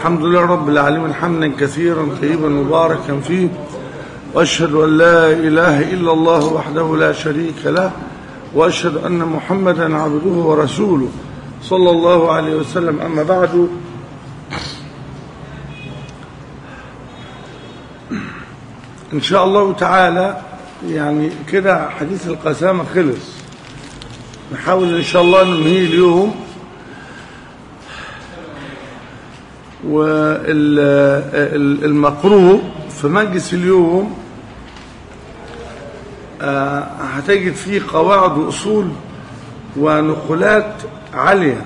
الحمد لله رب العالمين حمدا كثيرا طيبا مباركا فيه وأشهد أن لا إله إلا الله وحده لا شريك له وأشهد أن محمدا عبده ورسوله صلى الله عليه وسلم أما بعد إن شاء الله تعالى يعني كده حديث القسامة خلص نحاول إن شاء الله ننهيه اليوم والمقروء في مجلس اليوم هتجد فيه قواعد وأصول ونقولات عالية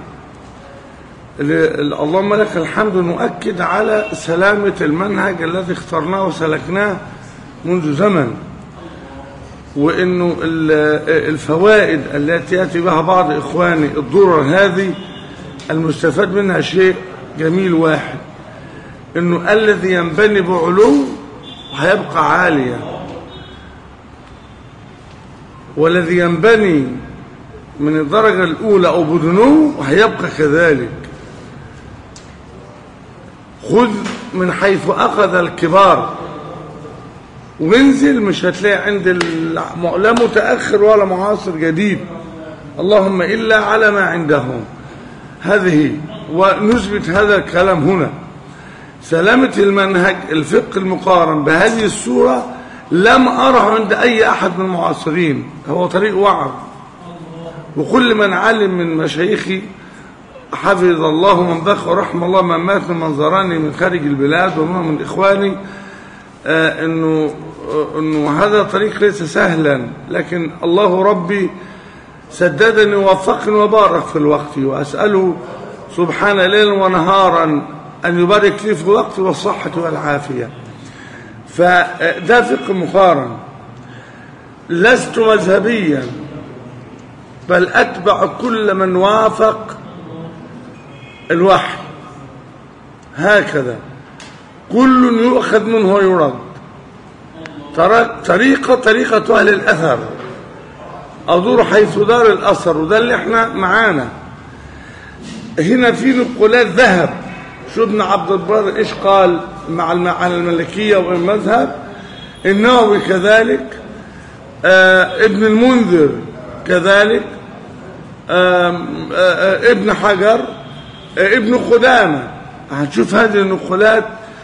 اللهم لك الحمد نؤكد على سلامة المنهج الذي اخترناه وسلكناه منذ زمن وانه الفوائد التي ياتي بها بعض اخواني الضرر هذه المستفاد منها شيء جميل واحد انه الذي ينبني بعلو هيبقى عاليا والذي ينبني من الدرجة الأولى أو بدنو هيبقى كذلك خذ من حيث أخذ الكبار وانزل مش هتلاقي عند لا متأخر ولا معاصر جديد اللهم إلا على ما عندهم هذه ونثبت هذا الكلام هنا سلامة المنهج الفقه المقارن بهذه الصورة لم أره عند أي أحد من المعاصرين هو طريق وعر وكل من علم من مشايخي حفظ الله من بخ ورحم الله من مات من منظراني من خارج البلاد ومن من إخواني آه إنه آه إنه هذا طريق ليس سهلا لكن الله ربي سددني ووفقني وبارك في الوقت وأسأله سبحانه ليلا ونهارا أن يبارك لي في الوقت والصحة والعافية فده فقه مقارن لست مذهبيا بل أتبع كل من وافق الوحي هكذا كل يؤخذ منه ويرد طريقة طريقة أهل الأثر أدور حيث دار الأثر وده اللي احنا معانا هنا في نقولات ذهب شو ابن عبد البر ايش قال مع عن الملكية والمذهب النووي كذلك آه ابن المنذر كذلك آه آه ابن حجر ابن قدامة هتشوف هذه النقولات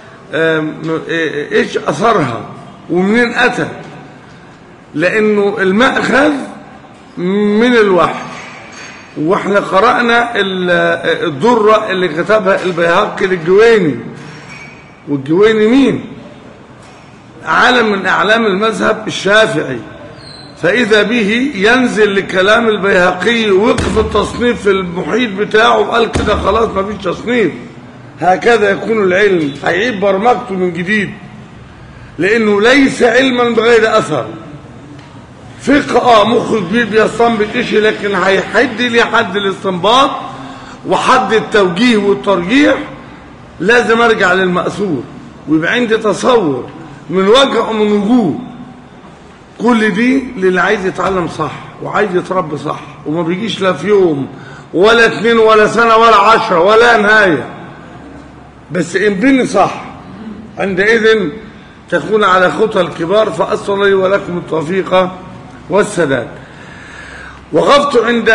ايش اثرها ومنين اتى لانه المأخذ من الوحي واحنا قرأنا الدرة اللي كتبها البيهقي للجويني والجويني مين عالم من اعلام المذهب الشافعي فإذا به ينزل لكلام البيهقي وقف التصنيف في المحيط بتاعه وقال كده خلاص ما فيش تصنيف هكذا يكون العلم هيعيد برمجته من جديد لأنه ليس علما بغير أثر فقه اه مخ كبير بيستنبط شيء لكن هيحد لي حد الاستنباط وحد التوجيه والترجيح لازم ارجع للمأثور ويبقى عندي تصور من وجه ومن وجوه كل دي للي عايز يتعلم صح وعايز يتربى صح وما بيجيش لا في يوم ولا اتنين ولا سنة ولا عشرة ولا نهاية بس انبني صح عندئذ تكون على خطى الكبار فأسأل لي ولكم التوفيق والسداد وقفت عند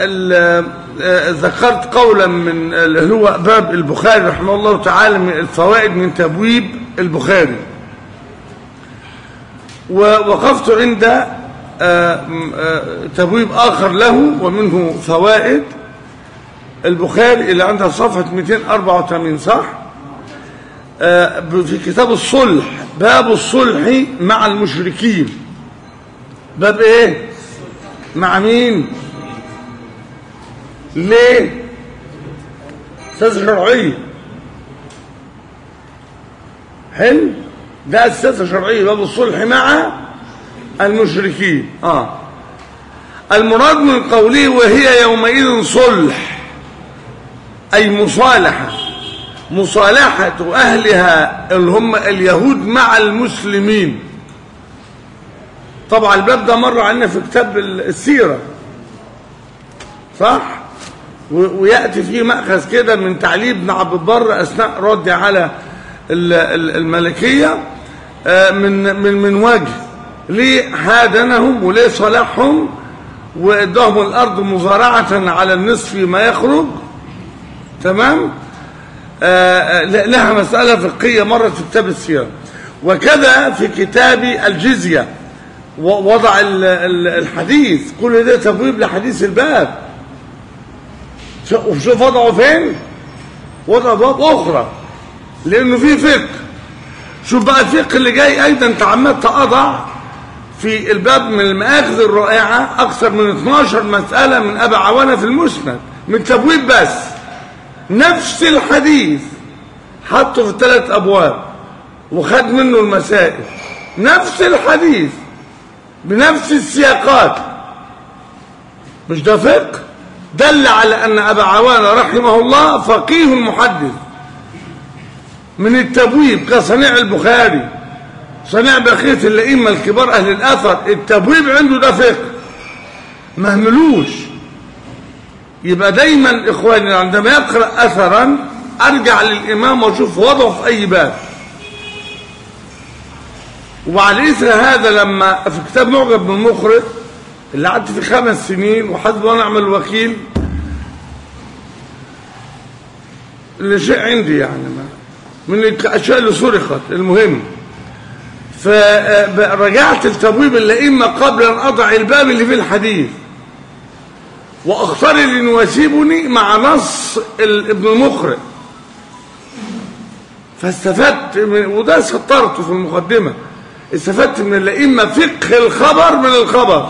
ذكرت قولا من اللي هو باب البخاري رحمه الله تعالى من الفوائد من تبويب البخاري ووقفت عند تبويب آخر له ومنه فوائد البخاري اللي عندها صفحة 284 صح في كتاب الصلح باب الصلح مع المشركين باب ايه مع مين ليه سياسة شرعية حلو ده السياسة الشرعية باب الصلح مع المشركين اه المراد من قوله وهي يومئذ صلح أي مصالحة مصالحة أهلها اللي هم اليهود مع المسلمين طبعا الباب ده مر علينا في كتاب السيرة صح و- ويأتي فيه مأخذ كده من تعليم ابن عبد البر أثناء رد على ال- ال- الملكية آه، من من من وجه ليه هادنهم وليه صالحهم واداهم الأرض مزارعة على النصف ما يخرج تمام آه، آه، لها مسألة فقهية مرت في كتاب السيرة وكذا في كتاب الجزية و- وضع ال- ال- الحديث كل ده تبويب لحديث الباب شو- وشوف وضعه فين وضع ابواب اخرى لانه في فقه شوف بقى الفقه اللي جاي ايضا تعمدت اضع في الباب من المآخذ الرائعة أكثر من 12 مسألة من أبا عوانة في المسند من تبويب بس نفس الحديث حطه في ثلاث أبواب وخد منه المسائل نفس الحديث بنفس السياقات مش ده فقه دل على أن أبا عوانة رحمه الله فقيه محدث من التبويب كصنيع البخاري صنيع بقية الأئمة الكبار أهل الأثر التبويب عنده ده فقه ما هملوش يبقى دايما إخواني عندما يقرأ أثرا أرجع للإمام وأشوف وضعه في أي باب وعلى إثر هذا لما في كتاب معجب بن المخرج اللي قعدت فيه خمس سنين وحسب ونعم الوكيل اللي شيء عندي يعني ما من الأشياء اللي سرقت المهم فرجعت لتبويب الأئمة قبل أن أضع الباب اللي فيه الحديث وأختار اللي يناسبني مع نص ال- ابن المقرئ فاستفدت من وده سطرته في المقدمة استفدت من الأئمة فقه الخبر من الخبر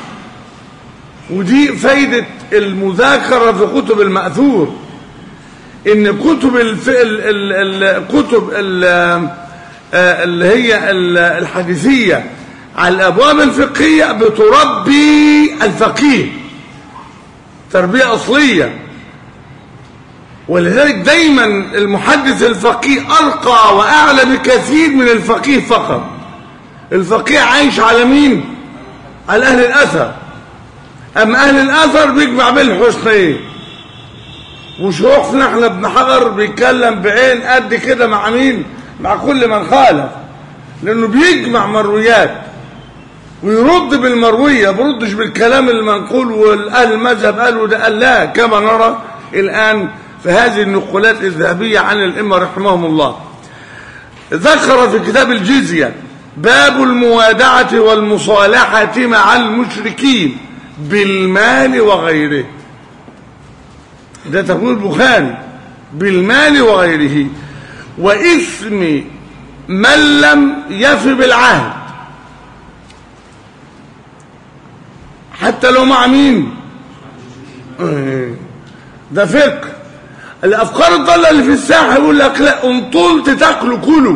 ودي فايدة المذاكرة في كتب المأثور ان كتب الف... ال... ال... الكتب ال... آه، اللي هي ال- الحديثية على الأبواب الفقهية بتربي الفقيه تربية أصلية ولذلك دايما المحدث الفقيه أرقى وأعلى بكثير من الفقيه فقط الفقيه عايش على مين؟ على أهل الأثر أما أهل الأثر بيجمع بين الحسنين وشوفنا احنا ابن حجر بيتكلم بعين قد كده مع مين مع كل من خالف لانه بيجمع مرويات ويرد بالمرويه ما بيردش بالكلام المنقول والاهل المذهب قالوا ده قال لا كما نرى الان في هذه النقولات الذهبيه عن الائمه رحمهم الله ذكر في كتاب الجزيه باب الموادعه والمصالحه مع المشركين بالمال وغيره ده تقول البخاري بالمال وغيره وإثم من لم يف بالعهد حتى لو مع مين إيه. ده فقه الأفكار الضالة اللي في الساحة يقول لك لا ان طولت تاكلوا كلوا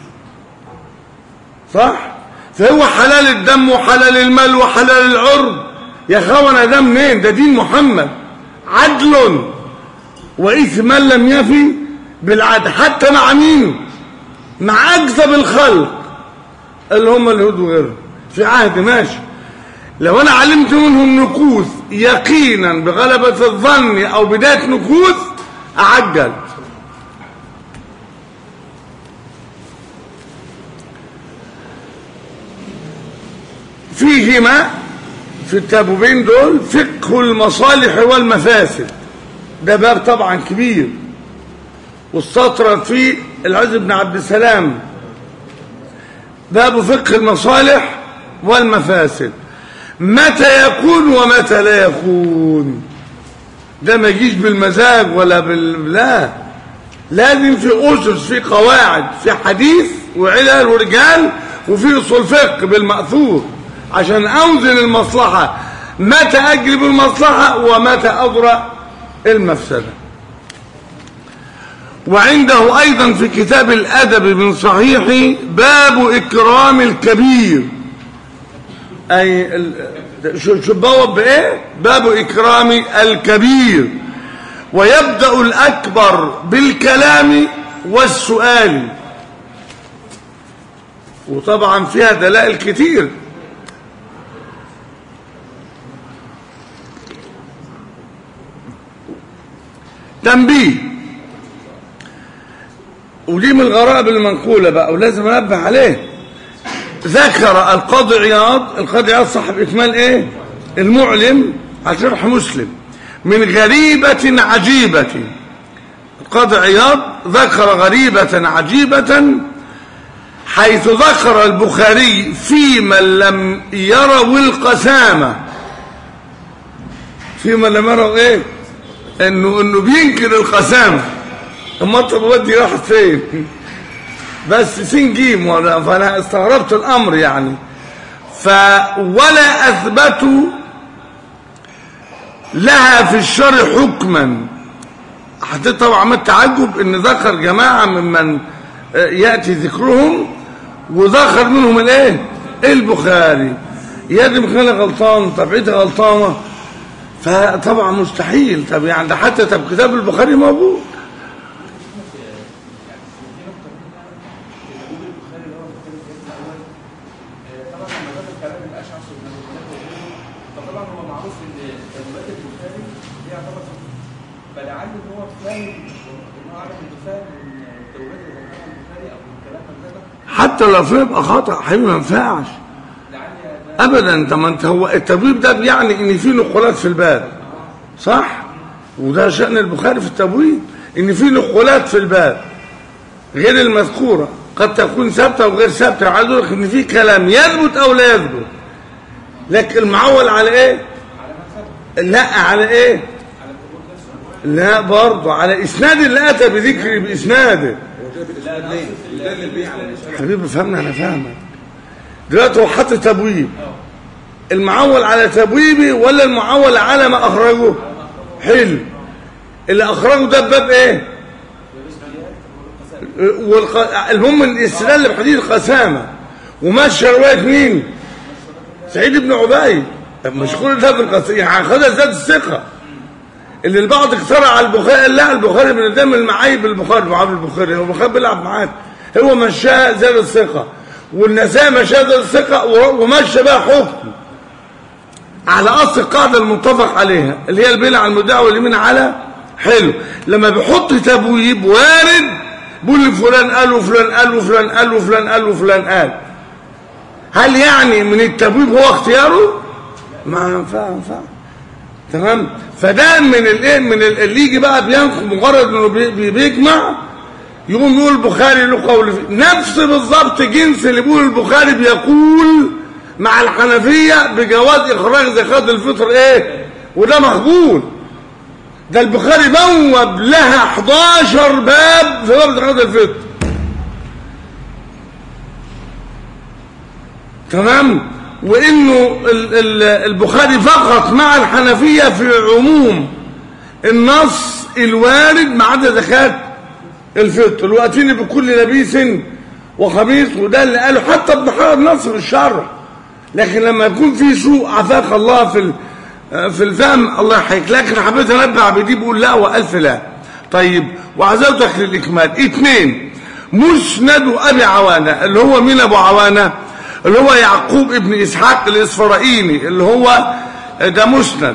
صح فهو حلال الدم وحلال المال وحلال العرض يا خونه ده منين ده دين محمد عدل وإثم من لم يفي بالعدل حتى مع مين مع أكذب الخلق اللي هم اليهود وغيرهم في عهد ماشي لو أنا علمت منهم نكوث يقينا بغلبة الظن أو بداية نكوث أعجل فيهما في التابوبين دول فقه المصالح والمفاسد ده باب طبعا كبير والسطر فيه العز بن عبد السلام باب فقه المصالح والمفاسد متى يكون ومتى لا يكون ده ما يجيش بالمزاج ولا بال لا لازم في أسس في قواعد في حديث وعلل ورجال وفي أصول فقه بالمأثور عشان أوزن المصلحة متى أجلب المصلحة ومتى أضرأ المفسدة وعنده أيضا في كتاب الأدب من صحيح باب إكرام الكبير أي ال- شو شو بواب بإيه باب إكرام الكبير ويبدأ الأكبر بالكلام والسؤال وطبعا فيها دلائل كتير تنبيه ودي من الغرائب المنقولة بقى ولازم انبه عليه ذكر القاضي عياض القاضي عياض صاحب اكمال ايه المعلم على شرح مسلم من غريبة عجيبة القاضي عياض ذكر غريبة عجيبة حيث ذكر البخاري في من لم يروا القسامة في من لم يروا ايه انه انه بينكر القسامة اما طب ودي راح فين بس سين جيم ولا فانا استغربت الامر يعني ف ولا اثبتوا لها في الشرع حكما حتى طبعا عملت تعجب ان ذكر جماعه ممن ياتي ذكرهم وذكر منهم الايه البخاري يا دي مخالة غلطان طب عيد غلطانه فطبعا مستحيل طب يعني ده حتى طب كتاب البخاري موجود فطبعا هو معروف ان تدوينات البخاري دي يعتبر فلعل ان هو فاهم ان هو عارف انه فاهم ان التدوينات اللي ذكرها البخاري او الكلام من ده حتى لو فيه يبقى خطا حبيبي ما ينفعش لعل ابدا طب ما انت هو التبويب ده بيعني ان في نقولات في الباب صح وده شأن البخاري في التبويب ان في نقولات في الباب غير المذكوره قد تكون ثابته وغير ثابته عايز اقول لك ان في كلام يثبت او لا يثبت لكن المعول على ايه لا على ايه لا برضه على اسناد اللي اتى بذكر باسناده حبيبي فهمنا انا فاهمك دلوقتي هو حط تبويب المعول على تبويبي ولا المعول على ما اخرجه حلو اللي اخرجه ده باب ايه والق... المهم الاستدلال بحديث القسامه ومشى روايه مين سعيد بن عبيد مش كل ده في القسامه يعني خدها زاد الثقه اللي البعض اخترع على البخاري قال لا البخاري من قدام المعايب البخاري معايب البخاري هو البخاري بيلعب معاك هو مشاه زاد الثقه والنساء مشاه زاد الثقه ومشى بقى حكم على اصل القاعده المتفق عليها اللي هي البيع على المدعي واليمين على حلو لما بيحط تبويب وارد بيقول لي فلان قال وفلان قال وفلان قال وفلان قال وفلان قال هل يعني من التبويب هو اختياره ما ينفع ينفع تمام فده من الايه من اللي يجي بقى بينقل مجرد انه بي بيجمع يقوم يقول البخاري له قول فيه نفس بالظبط جنس اللي بيقول البخاري بيقول مع الحنفيه بجواز اخراج زكاه الفطر ايه وده مقبول ده البخاري بوب لها 11 باب في باب زكاه الفطر تمام وانه ال ال البخاري فقط مع الحنفيه في عموم النص الوارد ما عدا زكاه الفطر واتيني بكل لبيس وخبيث وده اللي قاله حتى ابن حجر نصر الشرح لكن لما يكون في سوء عفاك الله في في الفهم الله يحييك لكن حبيت انبه بدي بقول لا والف لا طيب وعزوتك للاكمال اثنين مسند ابي عوانه اللي هو مين ابو عوانه اللي هو يعقوب ابن اسحاق الاسفرائيني اللي هو ده مسند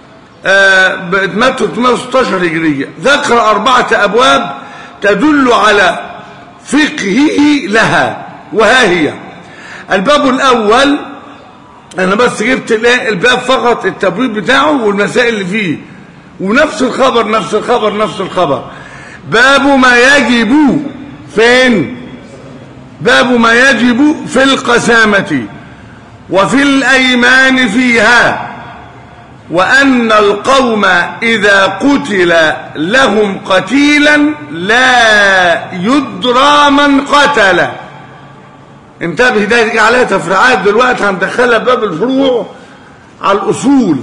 مات 316 هجريه ذكر اربعه ابواب تدل على فقهه لها وها هي الباب الاول انا بس جبت الباب فقط التبويب بتاعه والمسائل اللي فيه ونفس الخبر نفس الخبر نفس الخبر باب ما يجب فين باب ما يجب في القسامة وفي الأيمان فيها وأن القوم إذا قتل لهم قتيلا لا يدرى من قتله انتبه ده يجي عليها تفريعات دلوقتي هندخلها باب الفروع على الأصول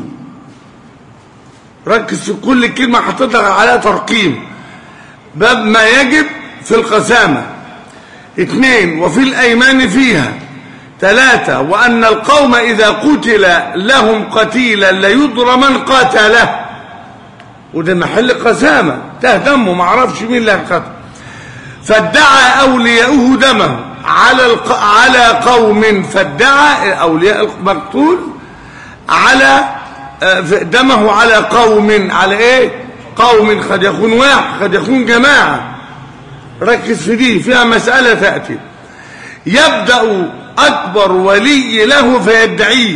ركز في كل كلمة حطيت لك عليها ترقيم باب ما يجب في القسامة اثنين وفي الأيمان فيها ثلاثة وأن القوم إذا قتل لهم قتيلا ليدرى من قتله وده محل قسامة تهدمه معرفش مين اللي قتل فادعى أولياؤه دمه على الق... على قوم فادعى أولياء المقتول على دمه على قوم على ايه قوم قد يكون واحد قد يكون جماعة ركز في دي فيها مسألة تأتي يبدأ أكبر ولي له فيدعيه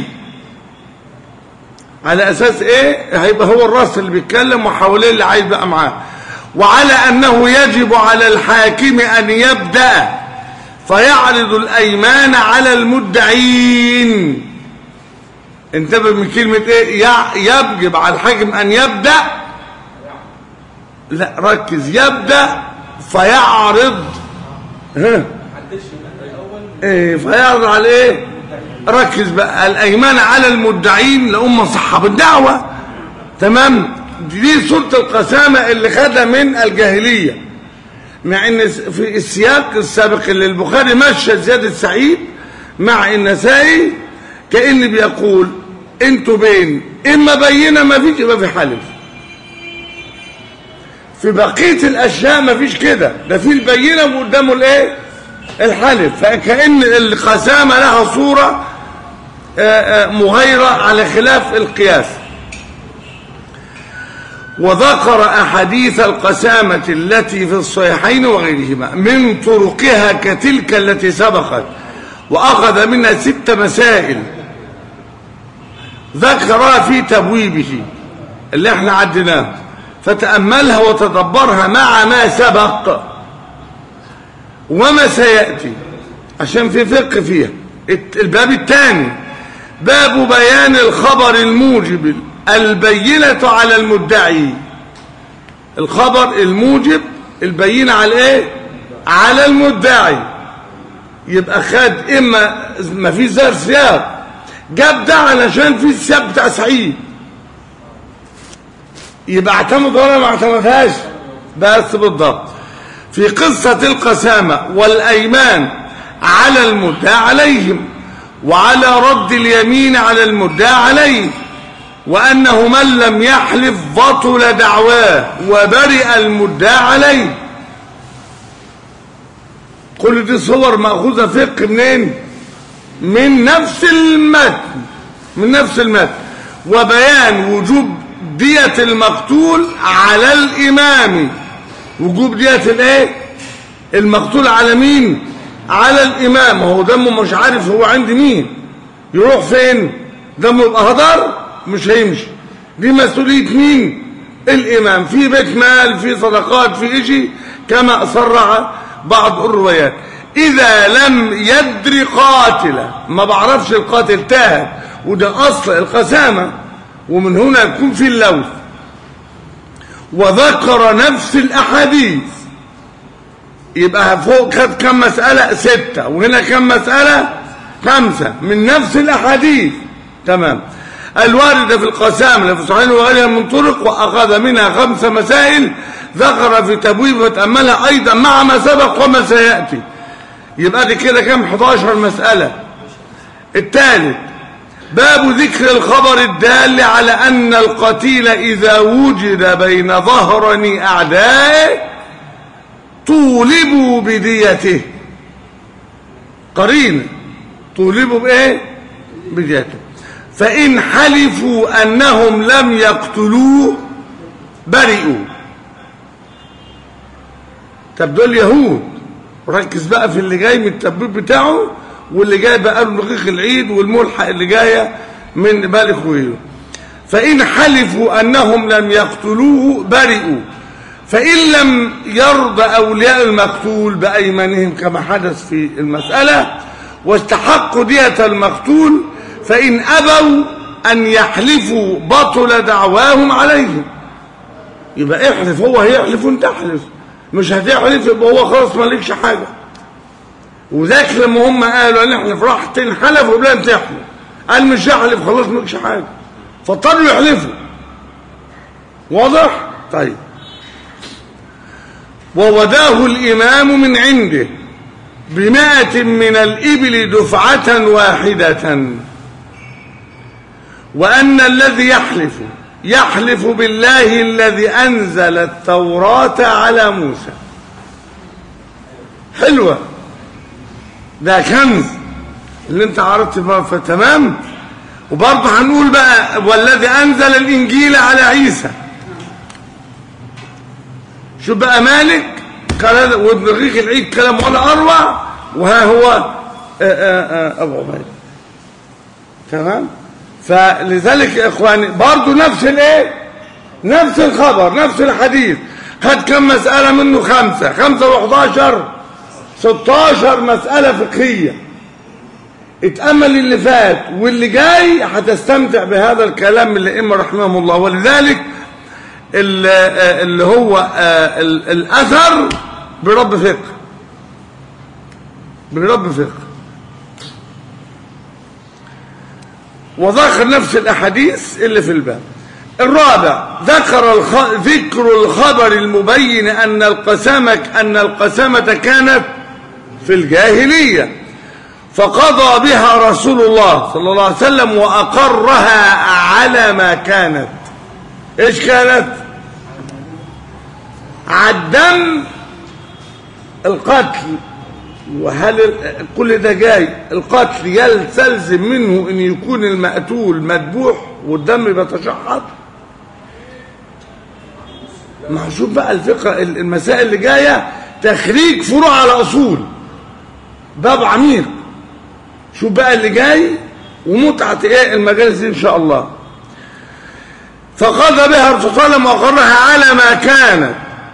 على أساس إيه هيبقى هو الراس اللي بيتكلم وحواليه اللي عايز بقى معاه وعلى أنه يجب على الحاكم أن يبدأ فيعرض الأيمان على المدعين انتبه من كلمة ايه يع- يجب على الحاكم ان يبدأ لا ركز يبدأ فيعرض ها محدش يبقى الاول ايه فيعرض على ايه ركز بقى الايمان على المدعين لهم صحاب الدعوة تمام دي سورة القسامة اللي خدها من الجاهلية مع ان في السياق السابق اللي البخاري مشى زيادة سعيد مع النسائي كأن بيقول انتوا بين اما بينه ما فيش يبقى في حلف في بقية الاشياء ما فيش كده ده في البينة وقدامه الايه الحلف فكأن القسامة لها صورة آه، آه، مغايرة على خلاف القياس وذكر أحاديث القسامة التي في الصحيحين وغيرهما من طرقها كتلك التي سبقت وأخذ منها ست مسائل ذكرها في تبويبه اللي احنا عدناه فتأملها وتدبرها مع ما سبق وما سيأتي عشان في فقه فيها الت- الباب الثاني باب بيان الخبر الموجب البينة على المدعي الخبر الموجب البينة على ايه على المدعي يبقى خد اما ما في زر سياق جاب ده علشان في السياق بتاع سعيد يبقى اعتمد ولا ما اعتمدهاش بس بالضبط في قصة القسامة والأيمان على المدعى عليهم وعلى رد اليمين على المدعى عليه وأنه من لم يحلف بطل دعواه وبرئ المدعى عليه كل دي صور مأخوذة فقه منين من نفس المتن من نفس المتن وبيان وجوب دية المقتول على الإمام وجوب دية الايه المقتول على مين على الإمام هو دمه مش عارف هو عند مين يروح فين دمه يبقى هدر مش هيمشي دي مسؤولية مين الإمام في بيت مال في صدقات في إشي كما صرح بعض الروايات إذا لم يدري قاتله ما بعرفش القاتل تاه وده أصل القسامة ومن هنا يكون في اللوث وذكر نفس الأحاديث يبقى فوق خد كم مسألة ستة وهنا كم مسألة خمسة من نفس الأحاديث تمام الواردة في القسام في صحيح وغيرها من طرق وأخذ منها خمس مسائل ذكر في تبويب وتأملها أيضا مع ما سبق وما سيأتي يبقى دي كده كم 11 مسألة الثالث باب ذكر الخبر الدال على أن القتيل إذا وجد بين ظهرني أعدائه طولبوا بديته قرينة طولبوا بإيه بديته فإن حلفوا أنهم لم يقتلوه برئوا طب دول يهود ركز بقى في اللي جاي من التبويب بتاعه واللي جاي بقى له دقيق العيد والملحق اللي جايه من بالك وغيره فإن حلفوا أنهم لم يقتلوه برئوا فإن لم يرضى أولياء المقتول بأيمانهم كما حدث في المسألة واستحقوا دية المقتول فإن أبوا أن يحلفوا بطل دعواهم عليهم يبقى احلف هو هيحلف وانت احلف مش هتحلف يبقى هو خلاص مالكش حاجة وذاك لما هم قالوا ان احنا راح تنحلف وبلا تحلف قال مش هحلف خلاص مالكش حاجة فاضطروا يحلفوا واضح طيب ووداه الإمام من عنده بمائة من الإبل دفعة واحدة وأن الذي يحلف يحلف بالله الذي أنزل التوراة على موسى حلوة ده كنز اللي انت عرضت بقى فتمام وبرضه هنقول بقى والذي أنزل الإنجيل على عيسى شوف بقى مالك قال وابن رقيق العيد كلام ولا اروع وها هو آآ آآ ابو عبيد تمام فلذلك يا اخواني برضه نفس الايه نفس الخبر نفس الحديث خد كم مسألة منه خمسة خمسة وحداشر ستاشر مسألة فقهية اتأمل اللي فات واللي جاي هتستمتع بهذا الكلام من الأئمة رحمهم الله ولذلك اللي اللي هو آه، ال- الأثر برب فقه برب فقه وذكر نفس الأحاديث اللي في الباب الرابع ذكر الخ... ذكر الخبر المبين أن القسامة أن القسامة كانت في الجاهلية فقضى بها رسول الله صلى الله عليه وسلم وأقرها على ما كانت إيش كانت عدم القتل وهل ال- كل ده جاي القتل يلتزم منه ان يكون المقتول مذبوح والدم بيتشحط ما هو شوف بقى الفقه ال- المسائل اللي جايه تخريج فروع على اصول باب عميق شوف بقى اللي جاي ومتعه ايه المجالس دي ان شاء الله فقضى بها الرسول صلى الله عليه وسلم واقرها على ما كانت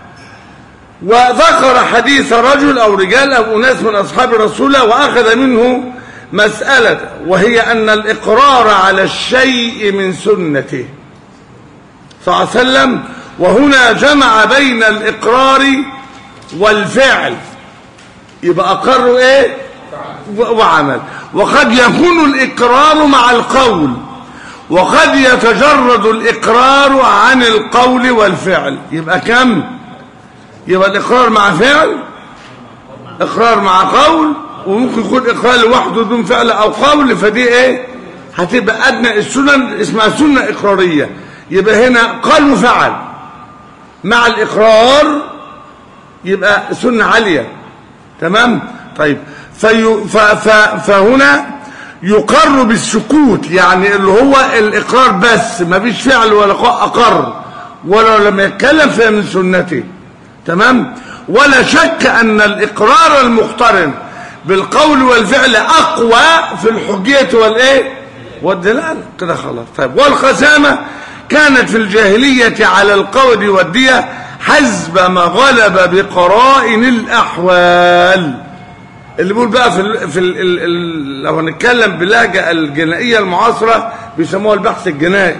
وذكر حديث رجل أو رجال أو أناس من أصحاب الرسول وأخذ منه مسألة وهي أن الإقرار على الشيء من سنته صلى الله عليه وسلم وهنا جمع بين الإقرار والفعل يبقى أقر إيه و- وعمل وقد يكون الإقرار مع القول وقد يتجرد الإقرار عن القول والفعل يبقى كم؟ يبقى الإقرار مع فعل إقرار مع قول وممكن يكون إقرار لوحده دون فعل أو قول فدي إيه هتبقى أدنى السنن اسمها سنة إقرارية يبقى هنا قال وفعل مع الإقرار يبقى سنة عالية تمام طيب في ف ف فهنا يقر بالسكوت يعني اللي هو الإقرار بس ما فيش فعل ولا قا- أقر ولا لما يتكلم فهي من سنته تمام ولا شك أن الإقرار المقترن بالقول والفعل أقوى في الحجية والإيه والدلالة كده خلاص طيب والخسامة كانت في الجاهلية على القول والدية حسب ما غلب بقرائن الأحوال اللي بيقول بقى في ال في ال ال ال لو هنتكلم باللهجة الجنائية المعاصرة بيسموها البحث الجنائي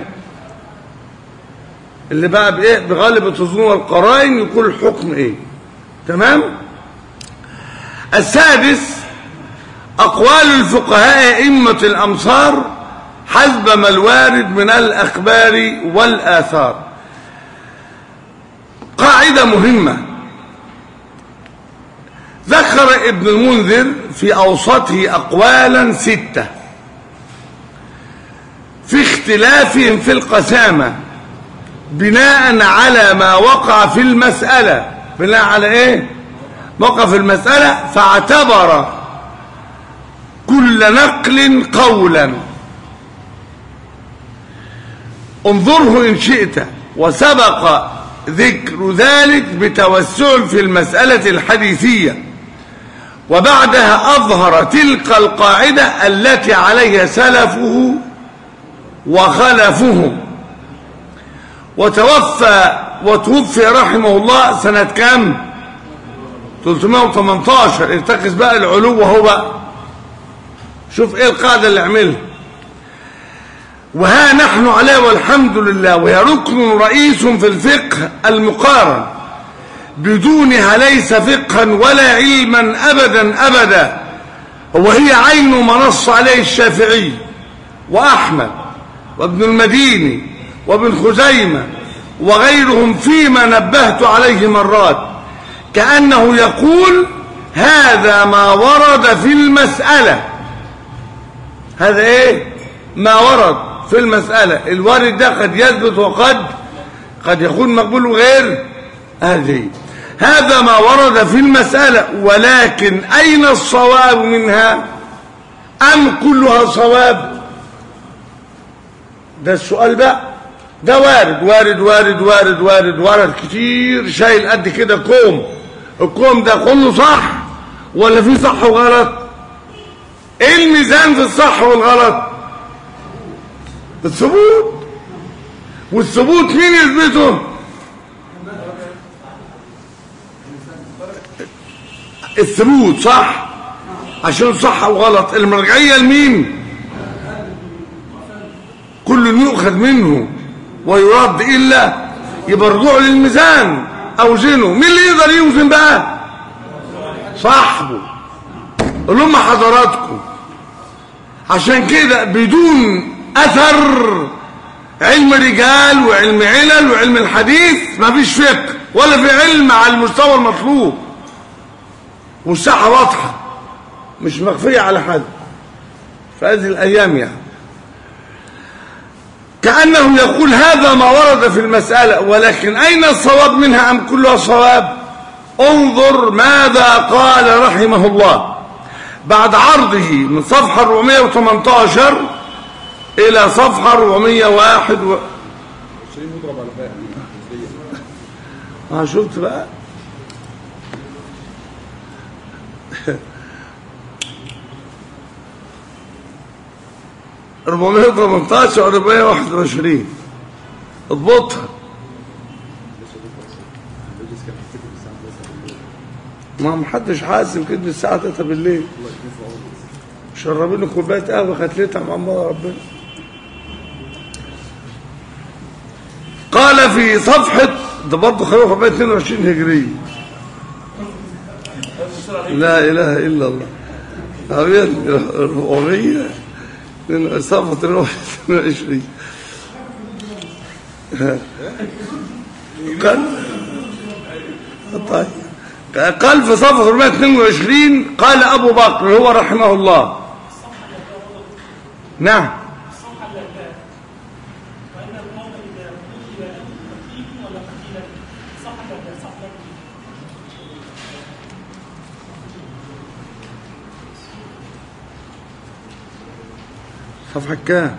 اللي بقى بايه بغالب التظنون والقرائن يكون الحكم ايه تمام السادس اقوال الفقهاء ائمه الامصار حسب ما الوارد من الاخبار والاثار قاعده مهمه ذكر ابن المنذر في اوسطه اقوالا سته في اختلافهم في القسامه بناء على ما وقع في المسألة بناء على ايه وقع في المسألة فاعتبر كل نقل قولا انظره إن شئت وسبق ذكر ذلك بتوسع في المسألة الحديثية وبعدها أظهر تلك القاعدة التي عليها سلفه وخلفهم وتوفى وتوفي رحمه الله سنة كام 318 ارتكز بقى العلو وهو بقى شوف ايه القاعدة اللي عملها وها نحن عليه والحمد لله وهي ركن رئيس في الفقه المقارن بدونها ليس فقها ولا علما ابدا ابدا وهي عين ما نص عليه الشافعي واحمد وابن المديني وابن خزيمة وغيرهم فيما نبهت عليه مرات كأنه يقول هذا ما ورد في المسألة هذا ايه ما ورد في المسألة الوارد ده قد يثبت وقد قد يكون مقبول غير هذه هذا ما ورد في المسألة ولكن أين الصواب منها أم كلها صواب ده السؤال بقى ده وارد وارد وارد وارد وارد وارد كتير شايل قد كده كوم الكوم ده كله صح ولا في صح وغلط ايه الميزان في الصح والغلط الثبوت والثبوت مين يثبته الثبوت صح عشان صح وغلط المرجعية لمين كل يؤخذ منه ويرد إلا يبقى رجوع للميزان أوزنه مين اللي يقدر يوزن بقى صاحبه قول لهم حضراتكم عشان كده بدون أثر علم رجال وعلم علل وعلم الحديث مفيش فقه ولا في علم على المستوى المطلوب والساحة واضحة مش مخفية على حد في هذه الأيام يعني كأنه يقول هذا ما ورد في المسألة ولكن أين الصواب منها أم كلها صواب انظر ماذا قال رحمه الله بعد عرضه من صفحة 418 إلى صفحة 401 و... اه شفت بقى 418 و 421 اضبطها ما محدش حاسب كده الساعة 3 بالليل شربيني كوباية قهوة ختلتها مع الله ربنا قال في صفحة ده برضه خلوه 422 هجرية لا إله إلا الله أبيض 400 من صفحة 22 قال طيب قال في صفحة 422 قال أبو بكر هو رحمه الله نعم صفحة كام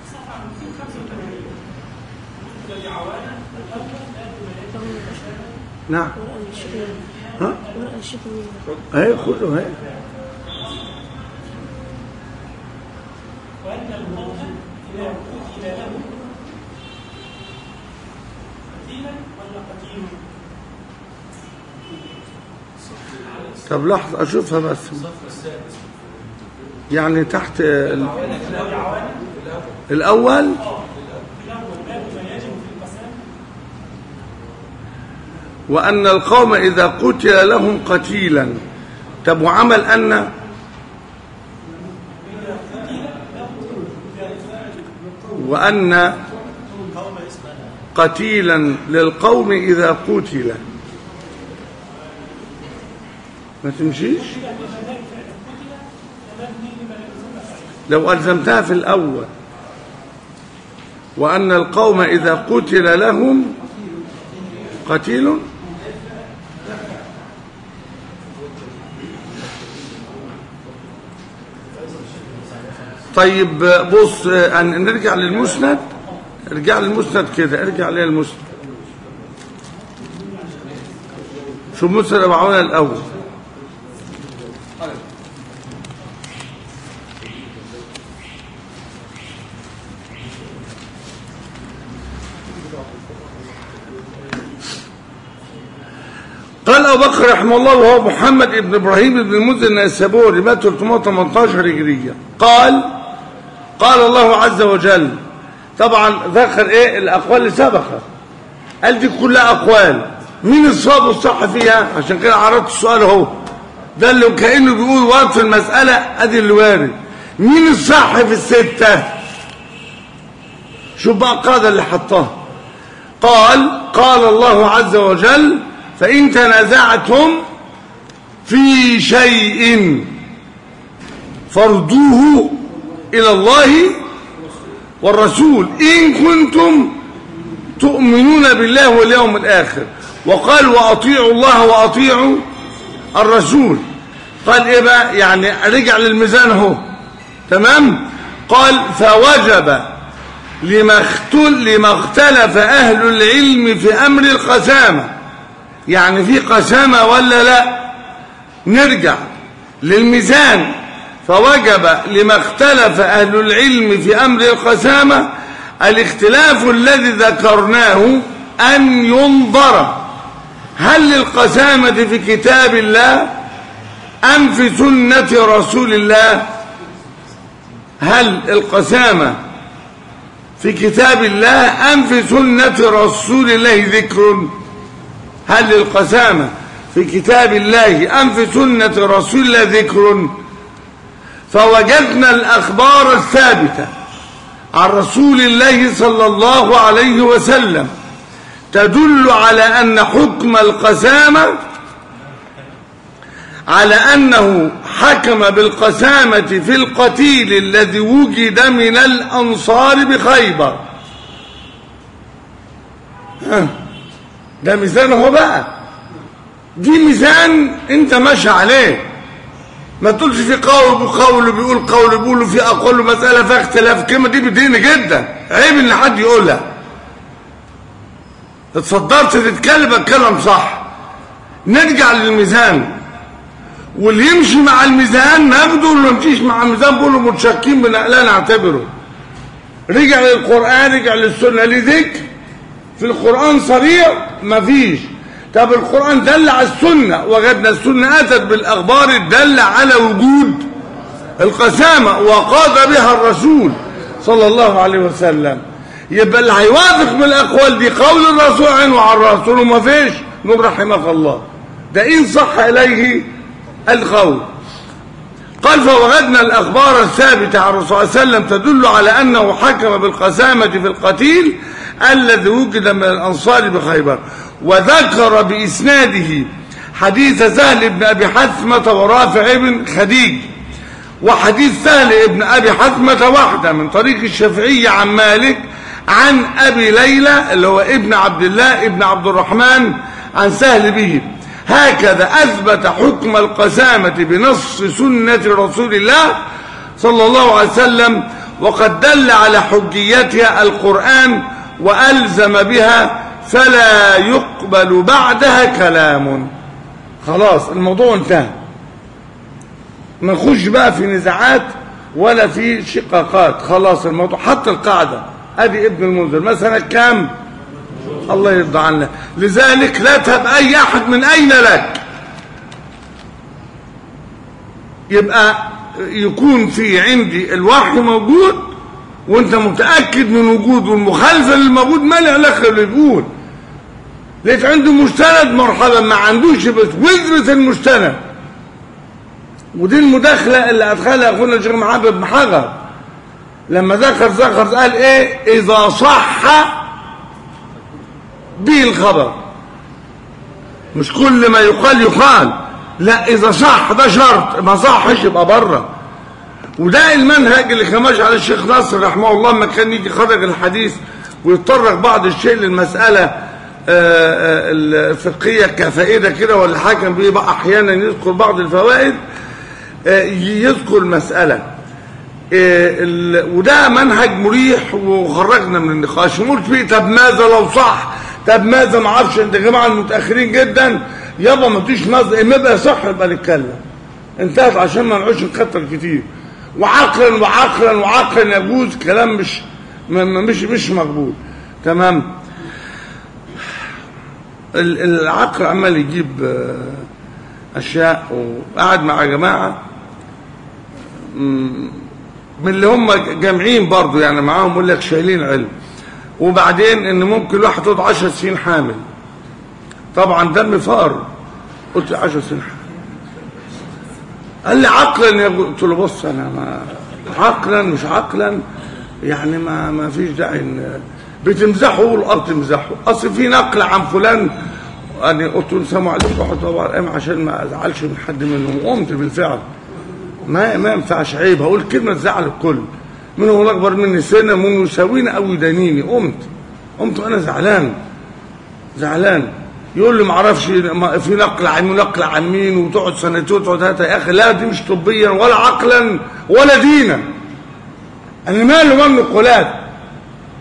نعم ها ورقة الشتوية اهي خده اهي طب لحظة أشوفها بس يعني تحت ال- الأول وأن القوم إذا قتل لهم قتيلا طب وعمل أن وأن قتيلا للقوم إذا قتل ما تمشيش لو ألزمتها في الأول وأن القوم إذا قتل لهم قتيل طيب بص آه، أن- نرجع للمسند ارجع للمسند كده ارجع للمسند شوف مسند ابو عوانة الاول قال أبو بكر رحمه الله وهو محمد بن إبراهيم بن المنذر النيسابوري مات 318 هجرية قال قال الله عز وجل طبعا ذكر ايه الأقوال اللي سبقت قال دي كلها أقوال مين الصواب والصح فيها عشان كده عرضت السؤال اهو ده اللي كأنه بيقول وارد في المسألة ادي اللي وارد مين الصح في الستة شوف بقى القاعدة اللي حطها قال قال الله عز وجل فإن تنازعتم في شيء فردوه إلى الله والرسول إن كنتم تؤمنون بالله واليوم الآخر وقال وأطيعوا الله وأطيعوا الرسول قال إيه بقى يعني رجع للميزان اهو تمام قال فوجب لما اختل لما اختلف أهل العلم في أمر القسامة يعني في قسامة ولا لا نرجع للميزان فوجب لما اختلف أهل العلم في أمر القسامة الاختلاف الذي ذكرناه أن ينظر هل للقسامة في كتاب الله أم في سنة رسول الله هل القسامة في كتاب الله أم في سنة رسول الله ذكر هل للقسامة في كتاب الله أم في سنة رسول الله ذكر فوجدنا الأخبار الثابتة عن رسول الله صلى الله عليه وسلم تدل على أن حكم القسامة على أنه حكم بالقسامة في القتيل الذي وجد من الأنصار بخيبر ها، ده ميزان هو بقى دي ميزان انت ماشي عليه ما تقولش في قول بقول بيقول قول بيقول في اقوال مساله فيها اختلاف الكلمه دي بتضايقني جدا عيب ان حد يقولها اتصدرت تتكلم اتكلم صح نرجع للميزان واللي يمشي مع الميزان ناخده واللي ما يمشيش مع الميزان بيقولوا متشكين بنقلها نعتبره رجع للقران رجع للسنه لذكر في القرآن صريح مفيش طب القرآن دل على السنة وجدنا السنة أتت بالأخبار الدل على وجود القسامة وقاد بها الرسول صلى الله عليه وسلم يبقى اللي هيوافق بالأقوال دي قول الرسول عنه على الرسول وما فيش نقول رحمك الله ده إن صح إليه القول قال فوجدنا الأخبار الثابتة عن الرسول صلى الله عليه وسلم تدل على أنه حكم بالقسامة في القتيل الذي وجد من الأنصار بخيبر وذكر بإسناده حديث سهل بن أبي حثمة ورافع بن خديج وحديث سهل بن أبي حثمة واحدة من طريق الشافعي عن مالك عن أبي ليلى اللي هو ابن عبد الله ابن عبد الرحمن عن سهل به هكذا أثبت حكم القسامة بنص سنة رسول الله صلى الله عليه وسلم وقد دل على حجيتها القرآن وألزم بها فلا يقبل بعدها كلام خلاص الموضوع انتهى ما نخش بقى في نزاعات ولا في شقاقات خلاص الموضوع حط القاعدة ادي ابن المنذر مثلا كام الله يرضى عنا لذلك لا تهب اي احد من اين لك يبقى يكون في عندي الوحي موجود وانت متاكد من وجوده والمخالفه للموجود ما له علاقه باللي بيقول لقيت عنده مستند مرحبا ما عندوش بس واثبت المستند ودي المداخله اللي ادخلها اخونا الشيخ محمد بن حجر لما ذكر ذكر قال ايه اذا صح به الخبر مش كل ما يقال يقال لا اذا صح ده شرط ما صحش يبقى بره وده المنهج اللي كان ماشي على الشيخ ناصر رحمه الله لما كان يجي يخرج الحديث ويتطرق بعض الشيء للمساله آه، آه، الفقهيه كفائده كده ولا حكم بيه بقى احيانا يذكر بعض الفوائد آه، يذكر مساله آه، ال- وده منهج مريح وخرجنا من النقاش وقلت فيه طب ماذا لو صح طب ماذا ما اعرفش انت يا جماعه المتاخرين جدا يابا ما فيش ماذا اما يبقى صح يبقى نتكلم انتهت عشان ما نقعدش نكتر كتير وعقلا وعقلا وعقلا يجوز كلام مش م- م- مش مش مقبول تمام ال- العقل عمال يجيب آه، اشياء وقعد مع جماعه مم، من اللي هم جامعين برضو يعني معاهم يقول لك شايلين علم وبعدين ان ممكن الواحد يقعد 10 سنين حامل طبعا دم فار قلت 10 سنين حامل قال لي عقلا يا ابو- قلت له بص انا ما عقلا مش عقلا يعني ما ما فيش داعي إن- بتمزحوا والارض تمزحوا اصل في نقل عن فلان يعني قلت له السلام عليكم ورحمه الله وبركاته عشان ما ازعلش من حد منهم وقمت بالفعل ما ما ينفعش عيب هقول كلمه تزعل الكل منهم هو اكبر مني سنه منهم يساويني او يدانيني قمت قمت وانا زعلان زعلان يقول لي ما اعرفش ما- في نقل عن مين نقل عن مين وتقعد سنتين وتقعد ثلاثه يا اخي لا دي مش طبيا ولا عقلا ولا دينا انا مالي ومال النقولات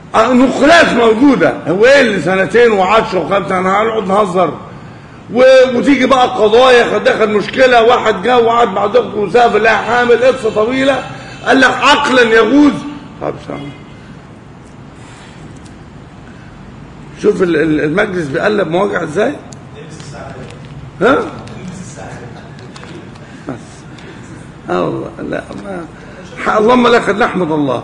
آه، نقلات موجودة هو ايه اللي سنتين وعشر وخمسة انا هنقعد نهزر و- وتيجي بقى قضايا دخل مشكلة واحد جه وقعد مع دكتور وسافر لها حامل قصة طويلة قال لك عقلا يجوز طب سامع شوف ال- ال- المجلس بيقلب مواجع ازاي ها بس اه والله لا ما ح- اللهم لك نحمد الله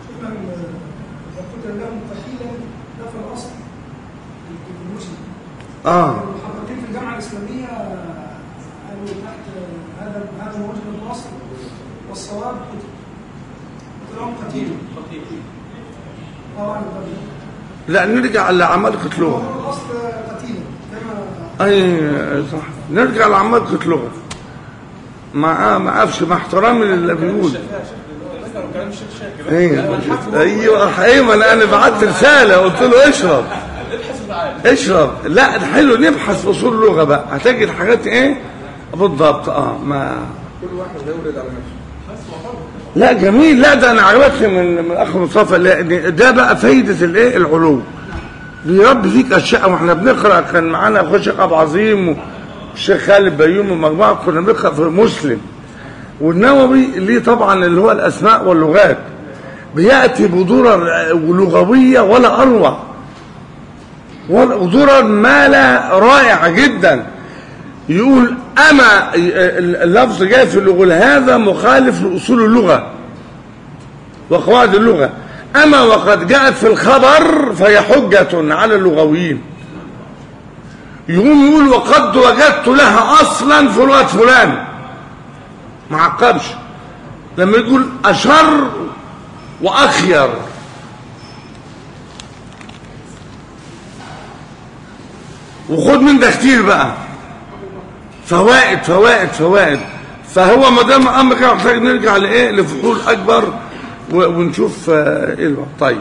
وكنت لهم قتيلا ده في الاصل المسلم اه المحققين في الجامعه الاسلاميه قالوا تحت هذا هذا موجه الاصل والصواب قتل قلت لهم قتيل اه انا بقول. لا نرجع لعمال قتلوها هو الاصل قتيلا كما اي صح نرجع لعمال قتلوها مع ما عرفش مع احترامي للي بيقول ذكروا كلام الشيخ شاكر ايوه ايوه ايوه انا انا بعت رساله قلت له اشرب ابحث وتعالى اشرب لا ده حلو نبحث في اصول اللغه بقى هتجد حاجات ايه بالضبط اه ما كل واحد هيورد على نفسه لا جميل لا ده انا عجبتني من من الاخ مصطفى لا، ده- ده بقى فايده الايه العلوم بيربي فيك اشياء واحنا بنقرا كان معانا اخو الشيخ ابو عظيم والشيخ خالد بيوم ومجموعه كنا بنقرا في مسلم والنووي ليه طبعا اللي هو الاسماء واللغات بياتي بدرر لغويه ولا اروع ولا- ودرر ما لا رائعه جدا يقول اما اللفظ جاي في اللغه هذا مخالف لاصول اللغه وقواعد اللغه اما وقد جاءت في الخبر فهي حجه على اللغويين يقوم يقول وقد وجدت لها اصلا في لغه فلان ما عقبش لما يقول اشر واخير وخد من ده كتير بقى فوائد فوائد فوائد فهو ما دام امر كده محتاج نرجع لايه لفحول اكبر و- ونشوف آه، ايه الوضع طيب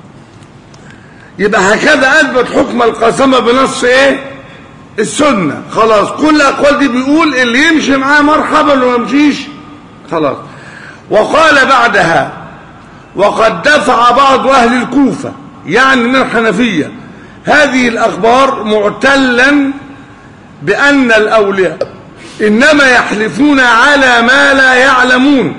يبقى هكذا اثبت حكم القسمه بنص ايه السنه خلاص كل الاقوال دي بيقول اللي يمشي معاه مرحبا واللي ما يمشيش خلاص وقال بعدها وقد دفع بعض اهل الكوفه يعني من الحنفيه هذه الاخبار معتلا بأن الأولياء إنما يحلفون على ما لا يعلمون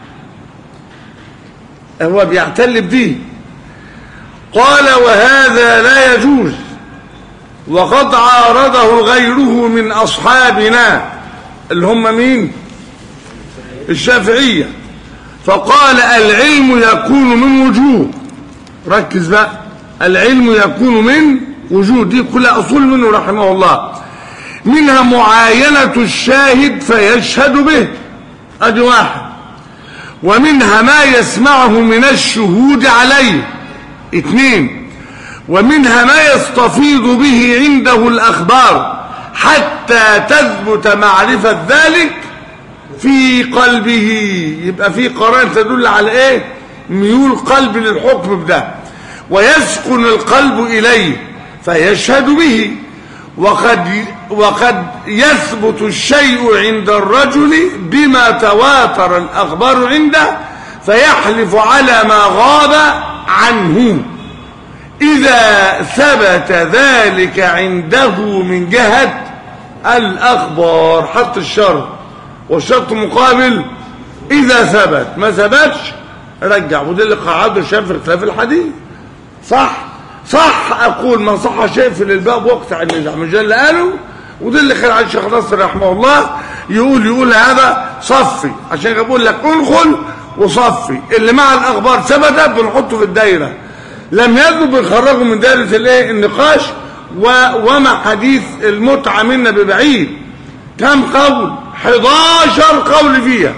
هو بيعتل بدي قال وهذا لا يجوز وقد عارضه غيره من أصحابنا اللي هم مين الشافعية فقال العلم يكون من وجوه ركز بقى العلم يكون من وجوه دي كلها أصول منه رحمه الله منها معاينة الشاهد فيشهد به ادي واحد ومنها ما يسمعه من الشهود عليه اثنين ومنها ما يستفيض به عنده الأخبار حتى تثبت معرفة ذلك في قلبه يبقى في قرائن تدل على ايه ميول قلب للحكم بده ويسكن القلب إليه فيشهد به وقد وقد يثبت الشيء عند الرجل بما تواتر الأخبار عنده فيحلف على ما غاب عنه إذا ثبت ذلك عنده من جهة الأخبار حط الشرط والشرط مقابل إذا ثبت ما ثبتش رجع وده اللي قعده شاف في خلاف الحديث صح صح أقول ما صح شيء في الباب وقت النزاع مش ده اللي قاله وده اللي خير على الشيخ ناصر رحمه الله يقول يقول هذا صفي عشان كده بقول لك ادخل وصفي اللي مع الأخبار ثبتت بنحطه في الدايرة لم يذب بنخرجه من دائرة الايه النقاش و... وما حديث المتعة منا ببعيد كم قول 11 قول فيها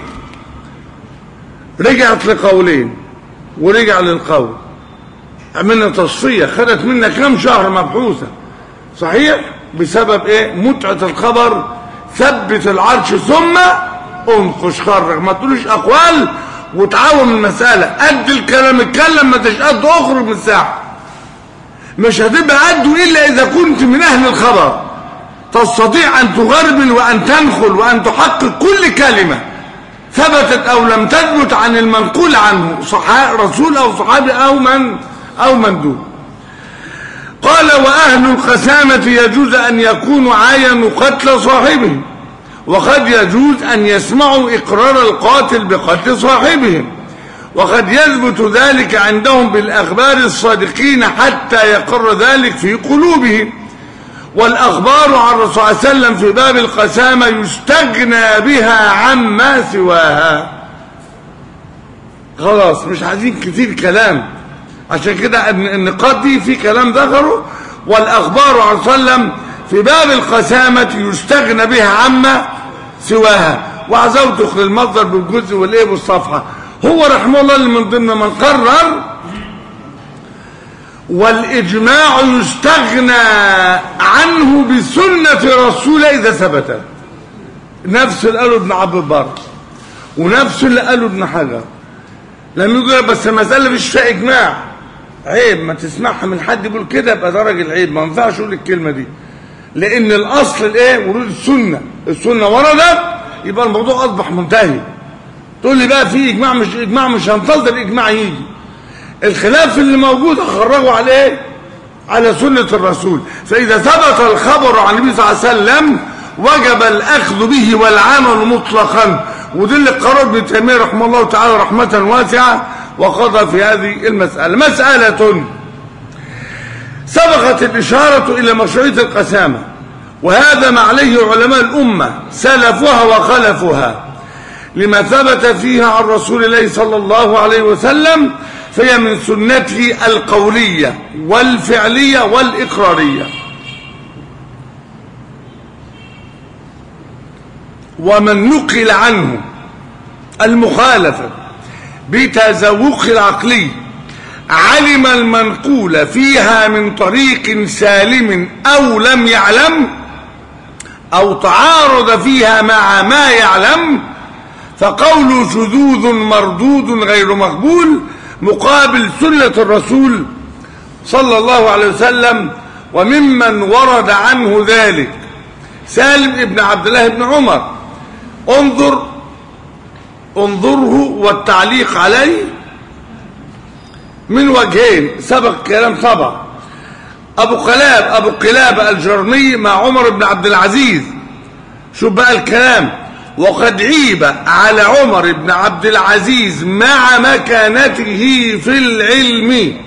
رجعت لقولين ورجع للقول عملنا تصفية خدت منا كم شهر مبحوثة صحيح بسبب ايه متعة الخبر ثبت العرش ثم انقش خرج ما تقولوش اقوال وتعاون المسألة قد الكلام اتكلم ما تش قد اخرج من الساحة مش هتبقى قده الا اذا كنت من اهل الخبر تستطيع ان تغربل وان تنخل وان تحقق كل كلمة ثبتت او لم تثبت عن المنقول عنه صحابي رسول او صحابي او من أو مندوب قال وأهل القسامة يجوز أن يكونوا عاينوا قتل صاحبهم وقد يجوز أن يسمعوا إقرار القاتل بقتل صاحبهم وقد يثبت ذلك عندهم بالأخبار الصادقين حتى يقر ذلك في قلوبهم والأخبار عن الرسول صلى الله عليه وسلم في باب القسامة يستغنى بها عما سواها خلاص مش عايزين كتير كلام عشان كده النقاط دي في كلام ذكره والأخبار عن صلى الله عليه وسلم في باب القسامة يستغنى بها عما سواها وعزوتك للمصدر بالجزء والايه والصفحة هو رحمه الله اللي من ضمن من قرر والإجماع يستغنى عنه بسنة رسوله إذا ثبت نفس اللي قاله ابن عبد البر ونفس اللي قاله ابن حجر لم يقول بس المسألة مش فيها إجماع عيب ما تسمعها من حد يقول كده يبقى ده راجل عيب ما ينفعش اقول الكلمة دي لأن الأصل الإيه ورود السنة السنة وردت يبقى الموضوع أصبح منتهي تقول لي بقى في إجماع مش إجماع مش هنتظر الإجماع يجي الخلاف اللي موجود أخرجوا عليه على سنة الرسول فإذا ثبت الخبر عن النبي صلى الله عليه وسلم وجب الأخذ به والعمل مطلقا وده اللي قرر ابن تيمية رحمه الله تعالى رحمة واسعة وقضى في هذه المسألة مسألة سبقت الإشارة إلى مشروعية القسامة وهذا ما عليه علماء الأمة سلفها وخلفها لما ثبت فيها عن رسول الله صلى الله عليه وسلم فهي من سنته القولية والفعلية والإقرارية ومن نقل عنه المخالفة بتذوق العقلي علم المنقول فيها من طريق سالم أو لم يعلم أو تعارض فيها مع ما يعلم فقول شذوذ مردود غير مقبول مقابل سنة الرسول صلى الله عليه وسلم وممن ورد عنه ذلك سالم ابن عبد الله بن عمر انظر انظره والتعليق عليه من وجهين سبق كلام طبعا ابو قلاب ابو قلاب الجرمي مع عمر بن عبد العزيز شوف بقى الكلام وقد عيب على عمر بن عبد العزيز مع مكانته في العلم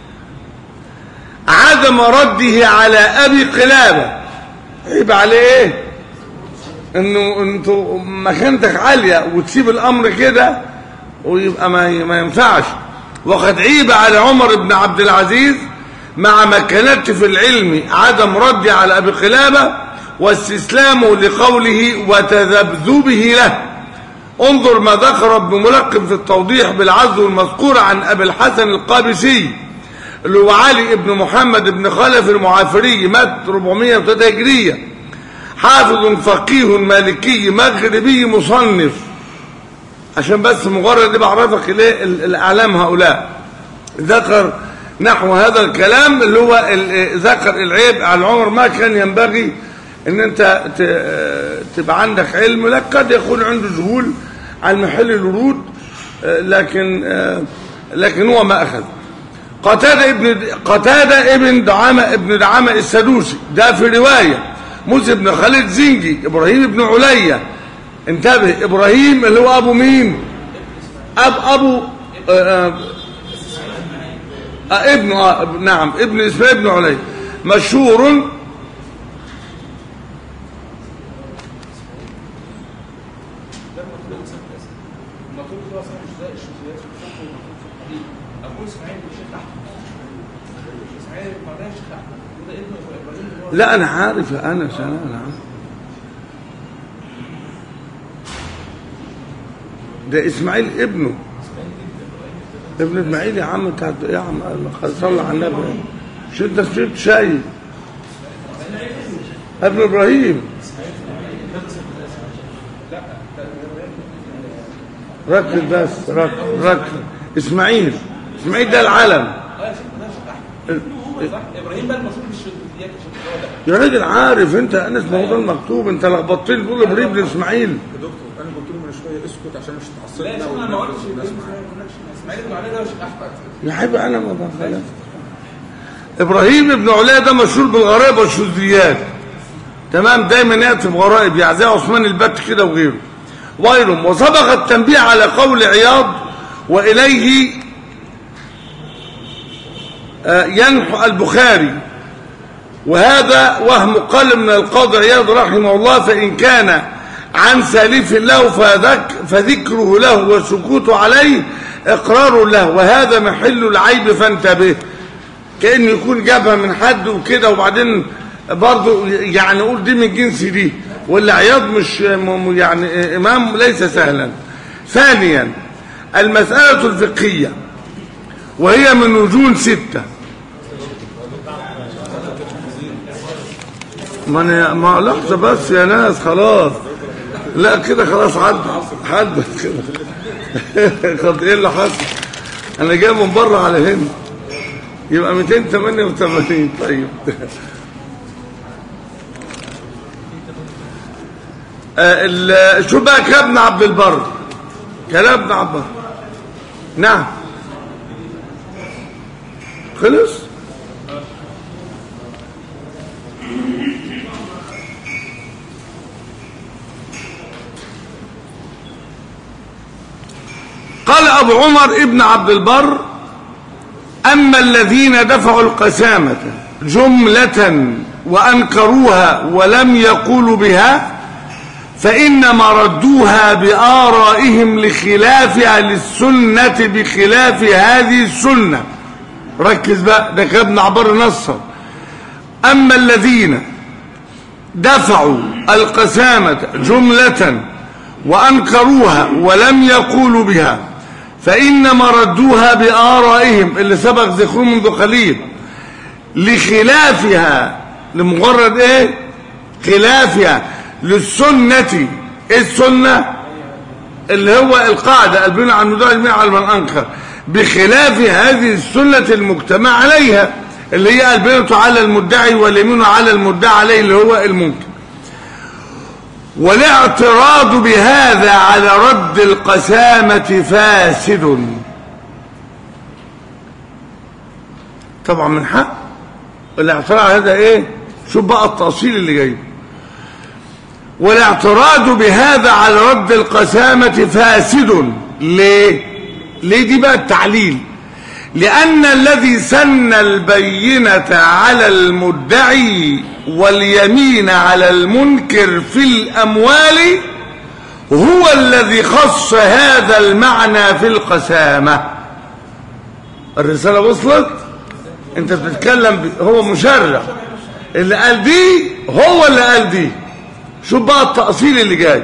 عدم رده على ابي قلابه عيب عليه ايه انه انتوا مكانتك عاليه وتسيب الامر كده ويبقى ما ما ينفعش وقد عيب على عمر بن عبد العزيز مع مكانته في العلم عدم رد على ابي قلابه واستسلامه لقوله وتذبذبه له انظر ما ذكر ابن ملقب في التوضيح بالعزو المذكور عن ابي الحسن القابسي اللي هو علي بن محمد بن خلف المعافري مات 403 هجريه حافظ فقيه مالكي مغربي مصنف عشان بس مجرد بعرفك ليه الاعلام هؤلاء ذكر نحو هذا الكلام اللي هو ذكر العيب على العمر ما كان ينبغي ان انت تبقى عندك علم لك قد يكون عنده ذهول على محل الورود لكن لكن هو ما اخذ قتاده ابن قتاده ابن دعامه ابن دعامه السدوسي ده في روايه موسى بن خالد زنجي ابراهيم بن عليا انتبه ابراهيم اللي هو ابو مين اب ابو آآ آآ ابن آه نعم ابن اسماعيل بن علي مشهور لا انا عارف يا انس انا انا عارف ده اسماعيل ابنه ابن اسماعيل يا عم انت يا عم صلى على النبي مش انت شربت شاي ابن ابراهيم ركز بس ركز ركز اسماعيل اسماعيل ده العلم ابراهيم بقى المفروض مش يا راجل عارف انت انس موضوع المكتوب انت لخبطتني تقول ابراهيم بن اسماعيل يا دكتور انا قلت له من شويه اسكت عشان مش تعصبنا لا شوف انا ما قلتش اسماعيل بن علي ده مش احمد يا حبيبي انا ما بخالف ابراهيم ابن علاء ده مشهور بالغرائب والشذيات تمام دايما ياتي بغرائب يعني زي عثمان البت كده وغيره وغيرهم وسبق التنبيه على قول عياض واليه آه، ينحو البخاري وهذا وهم قال من القاضي عياض رحمه الله فإن كان عن سالف له فذك فذكره له والسكوت عليه إقرار له وهذا محل العيب فانتبه كأنه يكون جابها من حد وكده وبعدين برضه يعني نقول دي من جنس دي واللي عياض مش م- يعني إمام ليس سهلا ثانيا المسألة الفقهية وهي من وجوه ستة ما أنا ما لحظة بس يا ناس خلاص لا كده خلاص عدت عدت كده طب ايه اللي حصل انا جاي من بره على هنا يبقى 288 طيب آه، ال- شو بقى كلام ابن عبد البر كلام ابن عبد البر نعم خلص قال أبو عمر ابن عبد البر أما الذين دفعوا القسامة جملة وأنكروها ولم يقولوا بها فإنما ردوها بآرائهم لخلاف أهل السنة بخلاف هذه السنة ركز بقى ده كان ابن عبر نصر أما الذين دفعوا القسامة جملة وأنكروها ولم يقولوا بها فإنما ردوها بآرائهم اللي سبق ذكره منذ قليل لخلافها لمجرد ايه خلافها للسنة ايه السنة اللي هو القاعدة البناء عن مدعي الماء على من أنكر بخلاف هذه السنة المجتمع عليها اللي هي البناء على المدعي واليمين على المدعي عليه اللي هو المنكر والاعتراض بهذا على رد القسامة فاسد طبعا من حق الاعتراض على هذا ايه شوف بقى التأصيل اللي جاي والاعتراض بهذا على رد القسامة فاسد ليه ليه دي بقى التعليل لأن الذي سن البينة على المدعي واليمين على المنكر في الأموال هو الذي خص هذا المعنى في القسامة الرسالة وصلت انت بتتكلم ب... هو مشرع اللي قال دي هو اللي قال دي شوف بقى التأصيل اللي جاي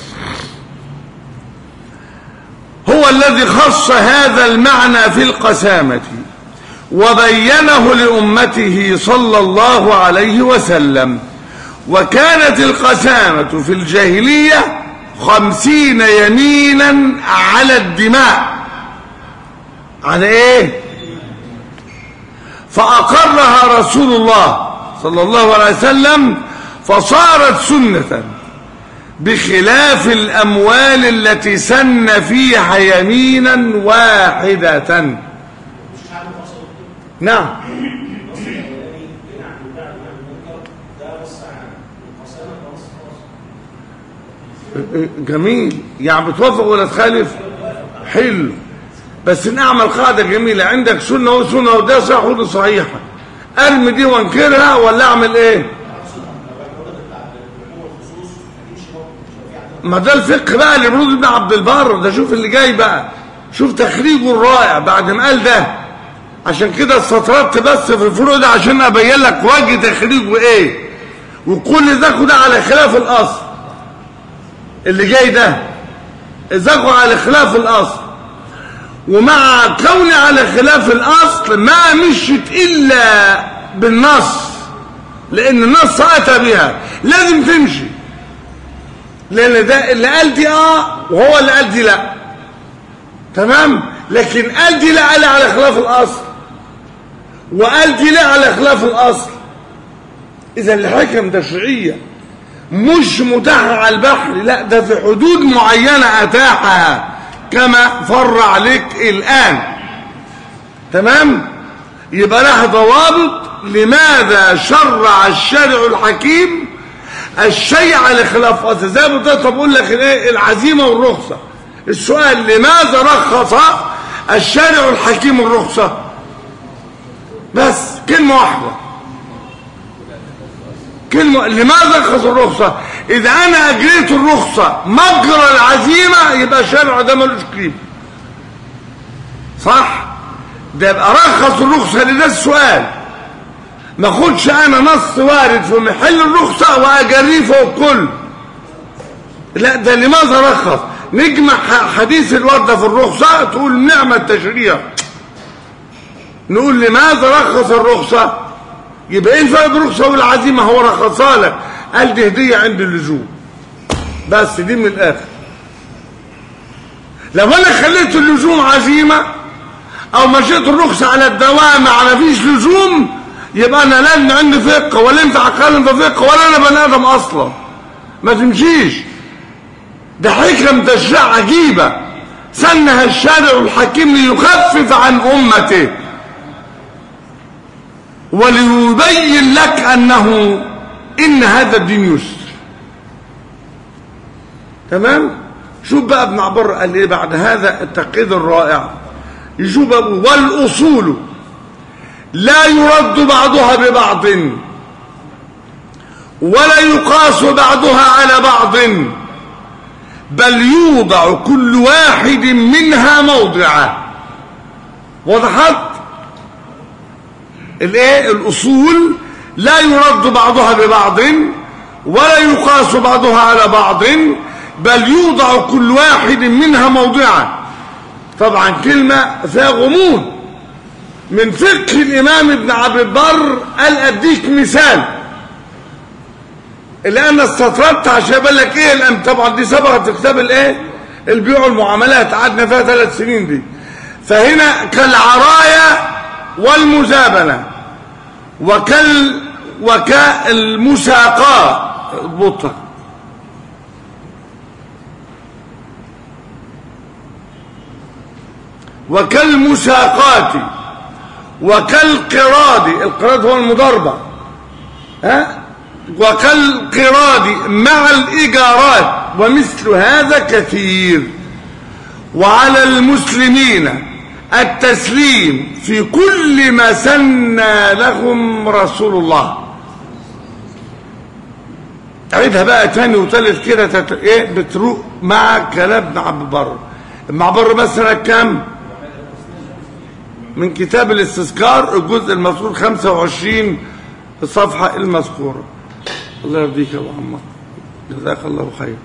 هو الذي خص هذا المعنى في القسامة وبينه لأمته صلى الله عليه وسلم وكانت القسامة في الجاهلية خمسين يمينا على الدماء على ايه فأقرها رسول الله صلى الله عليه وسلم فصارت سنة بخلاف الأموال التي سن فيها يمينا واحدة نعم جميل يعني بتوافق ولا تخالف حلو بس نعمل قاعدة جميلة عندك سنة وسنة وده صح وده صحيحة ارمي دي وانكرها ولا اعمل ايه ما ده الفقه بقى اللي بيقول ابن عبد البر ده شوف اللي جاي بقى شوف تخريجه الرائع بعد ما قال ده عشان كده استطردت بس في الفروع ده عشان ابين لك وجه تخريجه ايه وكل ذاكو ده على خلاف الاصل اللي جاي ده ذاكو على خلاف الاصل ومع كوني على خلاف الاصل ما مشت الا بالنص لان النص اتى بها لازم تمشي لان ده اللي قال دي اه وهو اللي قال دي لا تمام لكن قال دي لا قال على خلاف الاصل وقال دي لا على خلاف الاصل اذا الحكم تشريعيه مش متاحه على البحر لا ده في حدود معينه اتاحها كما فر عليك الان تمام يبقى لها ضوابط لماذا شرع الشارع الحكيم الشيء على خلاف اصل زي ما قلت طب اقول لك الايه العزيمه والرخصه السؤال لماذا رخص الشارع الحكيم الرخصه بس كلمه واحده كلمه لماذا رخص الرخصه اذا انا اجريت الرخصه مجرى العزيمه يبقى الشارع ده ملوش قيمه صح ده يبقى رخص الرخصه لده السؤال ما اخدش انا نص وارد في محل الرخصه واجريه فوق الكل لا ده لماذا رخص نجمع ح- حديث الوردة في الرخصة تقول نعمة التشريع نقول لماذا رخص الرخصة يبقى ايه الفرق بين الرخصة والعزيمة هو رخصها لك قال دي هدية عند اللزوم بس دي من الاخر لو انا خليت اللزوم عزيمة او مشيت الرخصة على الدوام على فيش لزوم يبقى انا لا عندي فقه ولا ينفع اتكلم في فقه ولا انا بني ادم اصلا ما تمشيش ده حكم تشريع عجيبة سنها الشارع الحكيم ليخفف عن أمته وليبين لك أنه إن هذا الدين يسر تمام شوف بقى ابن عبر قال ايه بعد هذا التقييد الرائع يشوف بقى والأصول لا يرد بعضها ببعض ولا يقاس بعضها على بعض بل يوضع كل واحد منها موضعه وضحت الايه الاصول لا يرد بعضها ببعض ولا يقاس بعضها على بعض بل يوضع كل واحد منها موضعه طبعا كلمه فيها غموض من فقه الامام ابن عبد البر قال اديك مثال اللي انا استطردت عشان اقول لك ايه الام طبعا دي سبقت في كتاب الايه البيوع والمعاملات قعدنا فيها ثلاث سنين دي فهنا كالعرايا والمزابنه وكال وكالمساقاه اضبطها وكالمساقات وكالقراد القراد هو المضاربه ها وكالقراد مع الإيجارات ومثل هذا كثير وعلى المسلمين التسليم في كل ما سنى لهم رسول الله عيدها بقى تاني وتالت كده تت... ايه بتروق مع كلام ابن عبد البر ابن عبد البر مثلا كام من كتاب الاستذكار الجزء المذكور 25 الصفحة المذكورة الله يرضيك يا ابو عمار جزاك الله خير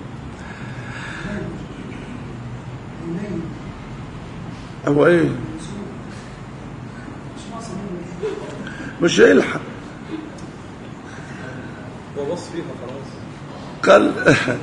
هو ايه مش هيلحق هو بص فيها خلاص قال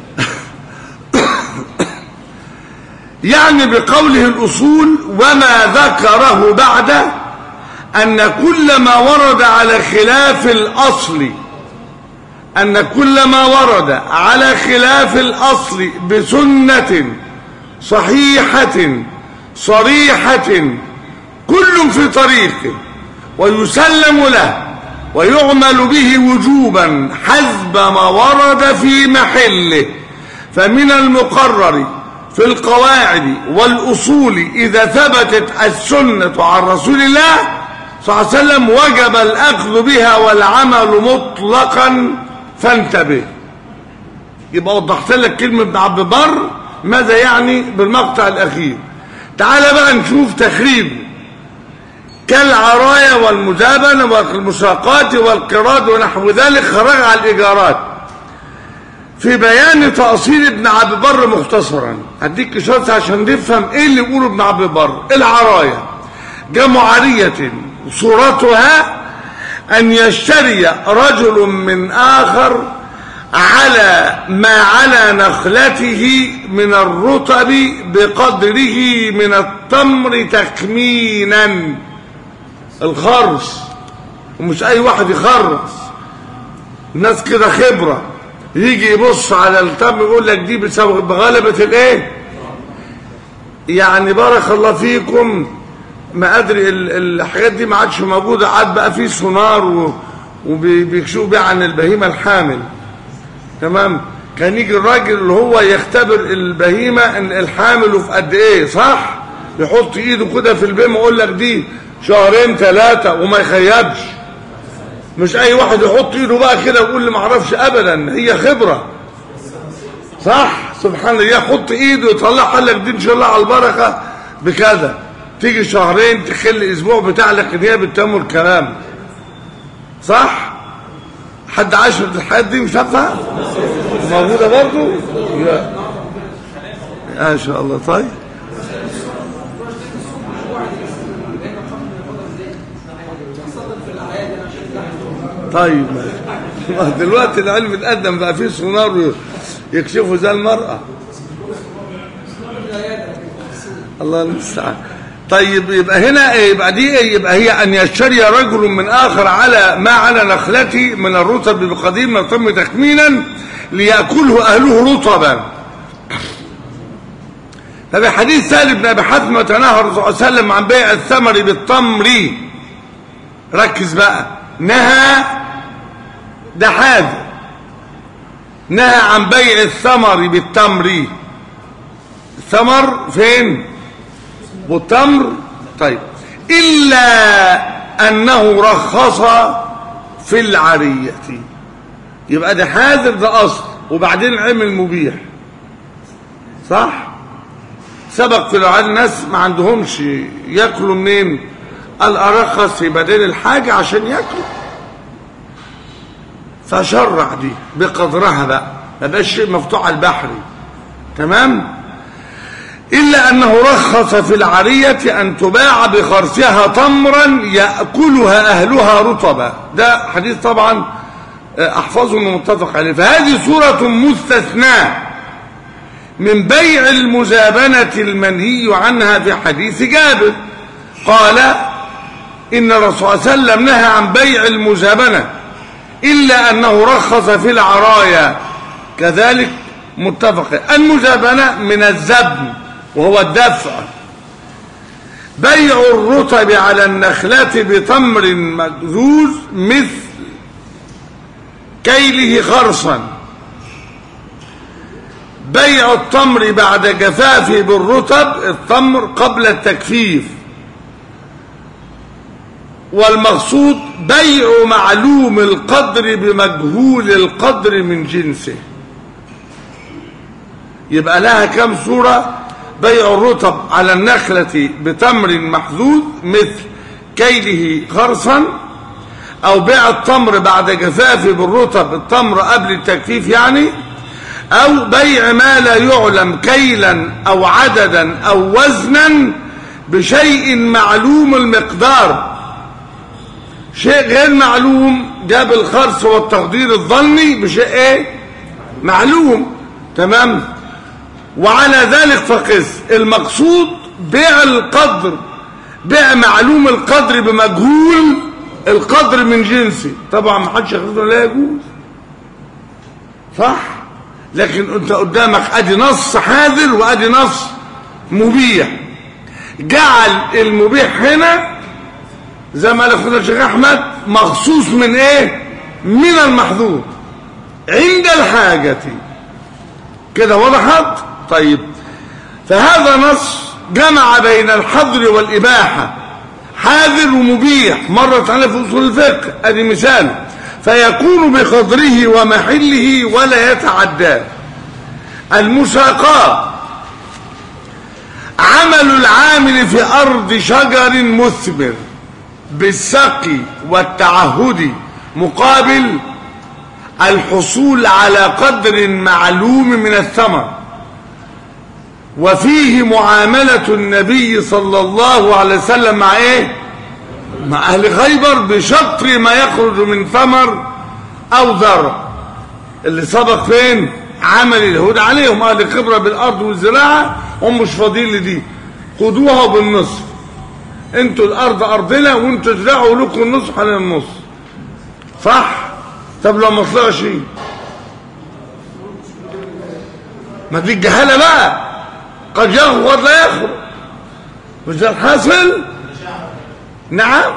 يعني بقوله الأصول وما ذكره بعد أن كل ما ورد على خلاف الأصل أن كل ما ورد على خلاف الأصل بسنة صحيحة صريحة كل في طريقه ويسلم له ويعمل به وجوبا حسب ما ورد في محله فمن المقرر في القواعد والأصول إذا ثبتت السنة عن رسول الله صلى الله عليه وسلم وجب الأخذ بها والعمل مطلقا فانتبه يبقى وضحت لك كلمة ابن عبد البر ماذا يعني بالمقطع الأخير تعال بقى نشوف تخريجه كالعرايا والمزابنة والمساقات والقراد ونحو ذلك خرج على الإيجارات في بيان تأصيل ابن عبد البر مختصرا هديك شرط عشان نفهم ايه اللي يقوله ابن عبد البر العرايا جمع عارية صورتها أن يشتري رجل من آخر على ما على نخلته من الرطب بقدره من التمر تكمينا الخرص ومش أي واحد يخرص الناس كده خبرة يجي يبص على التمر يقول لك دي بسبب بغلبة الايه يعني بارك الله فيكم ما ادري ال- الحاجات دي ما عادش موجوده عاد بقى في سونار و- وبيكشفوا بيه عن البهيمه الحامل تمام كان يجي الراجل اللي هو يختبر البهيمه إن الحامل وفي قد ايه صح يحط ايده كده في البهيمه يقول لك دي شهرين ثلاثه وما يخيبش مش اي واحد يحط ايده بقى كده ويقول لي ما اعرفش ابدا هي خبره صح سبحان الله يحط ايده يطلعها قال لك دي ان شاء الله على البركه بكذا تيجي شهرين تخل اسبوع بتاع لك ان هي بتتم الكلام صح حد عاش الحياه دي وشافها موجوده برضه يا ما شاء الله طيب طيب ماشي. دلوقتي العلم اتقدم بقى فيه سونار يكشفوا زي المرأة الله المستعان طيب يبقى هنا إيه؟ يبقى دي إيه؟ يبقى هي ان يشتري رجل من اخر على ما على نخلتي من الرطب بقدير ما تم تكمينا ليأكله اهله رطبا ففي حديث سهل بن ابي حاتم تنهى الرسول صلى الله عليه وسلم عن بيع الثمر بالتمر ركز بقى نهى ده حاجه نهى عن بيع الثمر بالتمر الثمر فين والتمر طيب إلا أنه رخص في العرية يبقى ده حاذر ده أصل وبعدين عمل مبيح صح سبق في العاد الناس ما عندهمش ياكلوا منين قال أرخص في بدل الحاجة عشان ياكلوا فشرع دي بقدرها بقى ما بقاش شيء مفتوح على البحر تمام إلا أنه رخص في العرية أن تباع بخرسها تمرا يأكلها أهلها رطبا ده حديث طبعا أحفظه متفق عليه فهذه صورة مستثناة من بيع المزابنة المنهي عنها في حديث جابر قال إن الرسول صلى الله عليه وسلم نهى عن بيع المزابنة إلا أنه رخص في العرايا كذلك متفق المزابنة من الزبن وهو الدفع بيع الرطب على النخلة بتمر مجزوز مثل كيله خرصا بيع التمر بعد جفافه بالرطب التمر قبل التكفيف والمقصود بيع معلوم القدر بمجهول القدر من جنسه يبقى لها كم صورة بيع الرطب على النخلة بتمر محذوذ مثل كيله خرصا او بيع التمر بعد جفافه بالرطب التمر قبل التجفيف يعني او بيع ما لا يعلم كيلا او عددا او وزنا بشيء معلوم المقدار شيء غير معلوم جاب الخرص والتقدير الظني بشيء ايه معلوم تمام وعلى ذلك فقس المقصود بيع القدر بيع معلوم القدر بمجهول القدر من جنسي طبعا ما حدش ياخده لا يجوز صح لكن انت قدامك ادي نص حاذر وادي نص مبيح جعل المبيح هنا زي ما قال اخونا الشيخ احمد مخصوص من ايه من المحظور عند الحاجه كده وضحت طيب فهذا نص جمع بين الحظر والإباحة حاذر ومبيح مرت عليه في أصول الفقه ادي مثال فيكون بقدره ومحله ولا يتعداه المساقات عمل العامل في أرض شجر مثمر بالسقي والتعهد مقابل الحصول على قدر معلوم من الثمر وفيه معاملة النبي صلى الله عليه وسلم مع ايه مع اهل خيبر بشطر ما يخرج من ثمر او زرع اللي سبق فين عمل اليهود عليهم اهل خبرة بالارض والزراعة هم مش فاضيين لدي خدوها بالنصف انتوا الارض ارضنا وانتوا تزرعوا لكم النصف على النص صح طب لو ما طلعش ما دي الجهاله بقى قد يخرج قد لا يخرج مش ده الحاصل نعم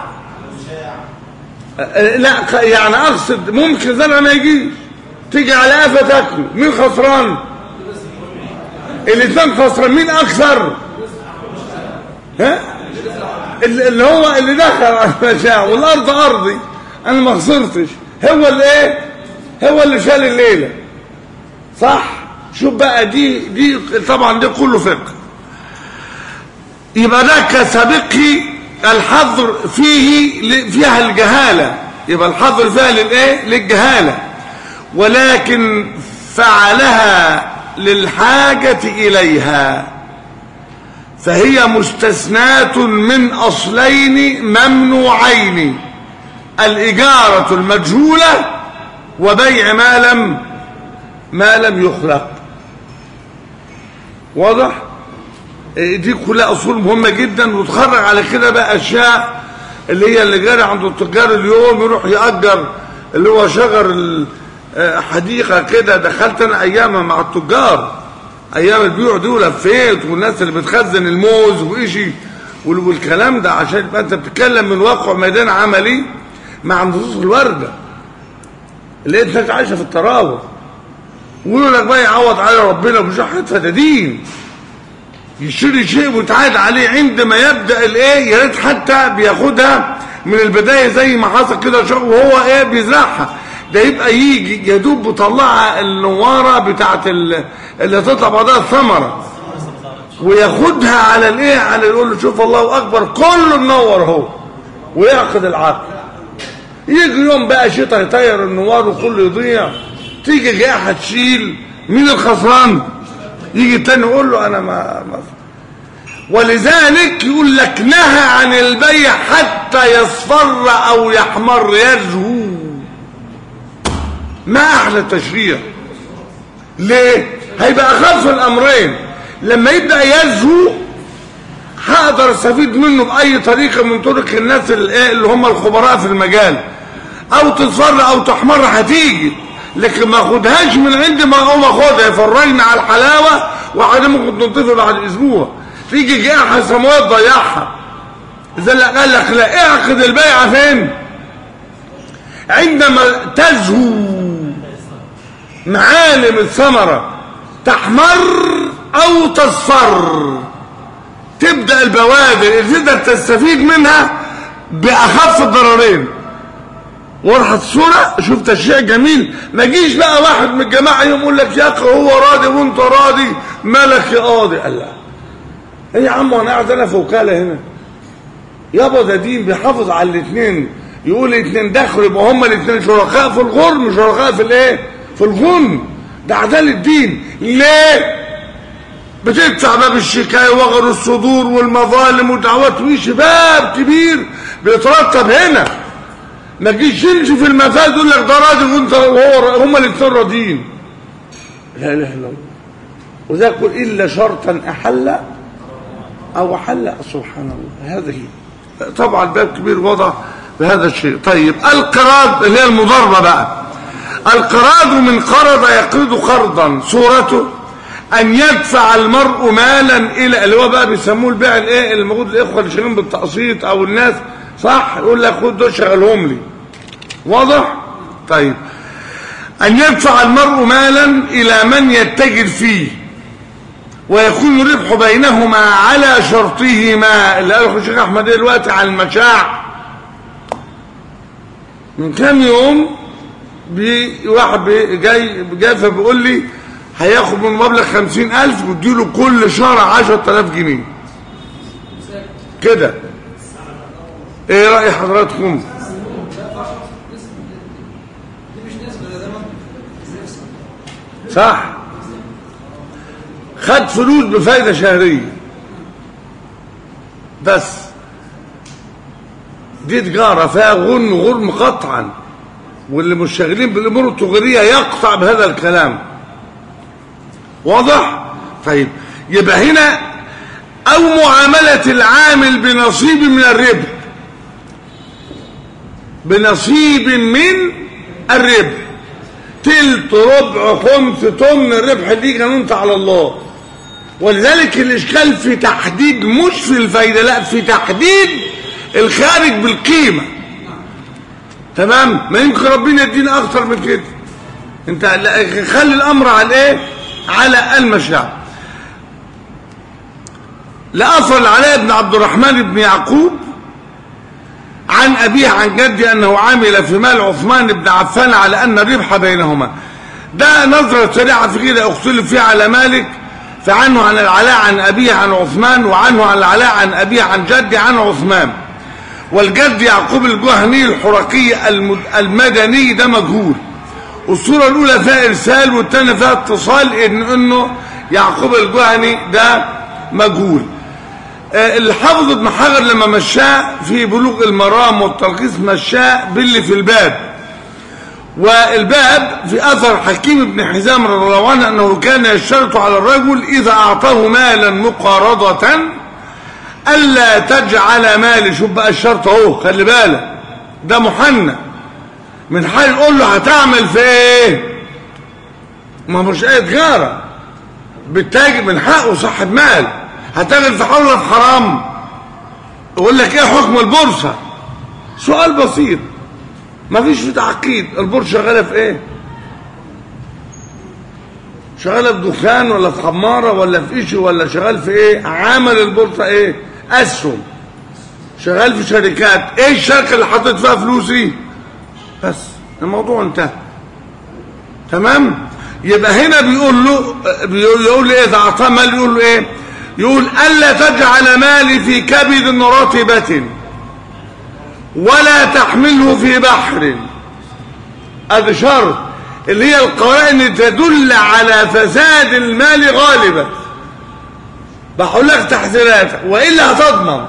آه، لا ق- يعني اقصد ممكن زرع ما يجيش تيجي على قفا تاكله مين خسران الاثنين خسران مين اكثر ها اللي اللي هو اللي دخل على المشاع والارض ارضي انا ما خسرتش هو اللي ايه هو اللي شال الليله صح شوف بقى دي دي طبعا ده كله فقه يبقى ده كسابقه الحظر فيه ل- فيها الجهاله يبقى الحظر فيها للايه للجهاله ولكن فعلها للحاجه اليها فهي مستثناة من أصلين ممنوعين الإجارة المجهولة وبيع ما لم ما لم يخلق واضح إيه دي كلها أصول مهمة جدا وتخرج على كده بقى أشياء اللي هي اللي جاري عند التجار اليوم يروح يأجر اللي هو شجر ال- آه، حديقة كده دخلت أنا أيامها مع التجار ايام البيوع دي ولفيت والناس اللي بتخزن الموز وإشي وال- والكلام ده عشان يبقى انت بتتكلم من واقع ميدان عملي مع نصوص الورده لقيت ناس عايشه في الطراوه ويقول لك بقى يعوض على ربنا بشحة فتدين يشتري شيء ويتعاد عليه عندما يبدا الايه يا ريت حتى بياخدها من البدايه زي ما حصل كده شغل وهو ايه بيزرعها ده يبقى يجي يدوب بيطلعها النواره بتاعت ال- اللي تطلع بعدها الثمره وياخدها على الايه على يقول له شوف الله اكبر كله منور اهو وياخد العقل يجي يوم بقى شتاء يطير النوار وكله يضيع تيجي جائحه تشيل مين الخسران يجي التاني يقول له انا ما, ما ولذلك يقول لك نهى عن البيع حتى يصفر او يحمر يزهو ما احلى التشريع ليه هيبقى اخف الامرين لما يبدا يزهو هقدر استفيد منه باي طريقه من طرق الناس اللي اللي هم الخبراء في المجال او تصفر او تحمر هتيجي لكن ما اخدهاش من عندي ما اقوم اخدها يفرجنا على الحلاوه وبعدين ممكن تنطفي بعد اسبوع تيجي جائحه سماوات تضيعها اذا لا قال لك لا اعقد البيعه فين عندما تزهو معالم الثمره تحمر او تصفر تبدا البوادر اللي تقدر تستفيد منها باخف الضررين وضحت الصوره شفت شيء جميل ما جيش بقى واحد من الجماعه يوم يقول لك يا اخي هو راضي وانت راضي مالك يا قاضي قال لا ايه يا عم انا قاعد انا في وكاله هنا يابا ده دين بيحافظ على الاثنين يقول الاثنين دخلوا يبقى هما الاثنين شركاء في الغرم شركاء في الايه في الغنم ده عداله الدين ليه بتدفع باب الشكاية وغر الصدور والمظالم والدعوات ويجي باب كبير بيترتب هنا ما تجيش تمشي في المفاد يقول لك ده راضي وانت وهو هما الاثنين راضيين لا اله الا الله وذا يقول الا شرطا احل او حل سبحان الله هذه طبعا باب كبير وضع بهذا الشيء طيب القراض اللي هي المضاربه بقى القراض من قرض يقرض قرضا صورته ان يدفع المرء مالا الى اللي هو بقى بيسموه البيع الايه اللي موجود الاخوه اللي شغالين بالتقسيط او الناس صح يقول لك خد دول شغلهم لي واضح طيب ان يدفع المرء مالا الى من يتجر فيه ويكون الربح بينهما على شرطهما اللي قاله الشيخ احمد دلوقتي على المشاع من كام يوم بي واحد بي جاي جاي فبيقول لي هياخد من مبلغ خمسين ألف واديله كل شهر عشرة آلاف جنيه كده ايه رأي حضراتكم صح خد فلوس بفايدة شهرية بس دي تجارة فيها غن غرم قطعا واللي مش شاغلين بالامور التجارية يقطع بهذا الكلام واضح طيب يبقى هنا او معاملة العامل بنصيب من الربح بنصيب من الربح تلت ربع خمس تمن الربح اللي قانونت على الله ولذلك الاشكال في تحديد مش في الفايدة لا في تحديد الخارج بالقيمة تمام ما يمكن ربنا يدينا اكتر من كده انت لا- خلي الامر على ايه على المشاعر لأثر العلاء بن عبد الرحمن بن يعقوب عن أبيه عن جدي أنه عمل في مال عثمان بن عفان على أن الربح بينهما ده نظرة سريعة في كده اختلف فيها على مالك فعنه عن العلاء عن أبيه عن عثمان وعنه عن العلاء عن أبيه عن جدي عن عثمان والجد يعقوب الجهني الحرقي المد- المدني ده مجهول الصورة الأولى فيها إرسال والثانية فيها اتصال إن إنه يعقوب الجهني ده مجهول آه، الحافظ ابن حجر لما مشاه في بلوغ المرام والتلخيص مشاه باللي في الباب والباب في أثر حكيم بن حزام رضي الله عنه أنه كان يشترط على الرجل إذا أعطاه مالا مقارضة ألا تجعل مالي شوف بقى الشرط أهو خلي بالك ده محنى من حال يقول له هتعمل في ايه ما مش ايه تجاره بالتاجر من حقه صاحب مال هتاجر في حول في حرام يقول لك ايه حكم البورصه سؤال بسيط ما فيش في تعقيد البورصه شغاله في ايه شغاله في دخان ولا في خماره ولا في ايش ولا شغال في ايه عمل البورصه ايه اسهم شغال في شركات ايه الشركه اللي حطيت فيها فلوسي بس الموضوع انتهى تمام يبقى هنا بيقول له بيقول يقول له ايه اذا اعطاه مال يقول له ايه يقول الا تجعل مالي في كبد رطبة ولا تحمله في بحر هذا شرط اللي هي القرائن تدل على فساد المال غالبا بقول لك تحذيرات والا هتضمن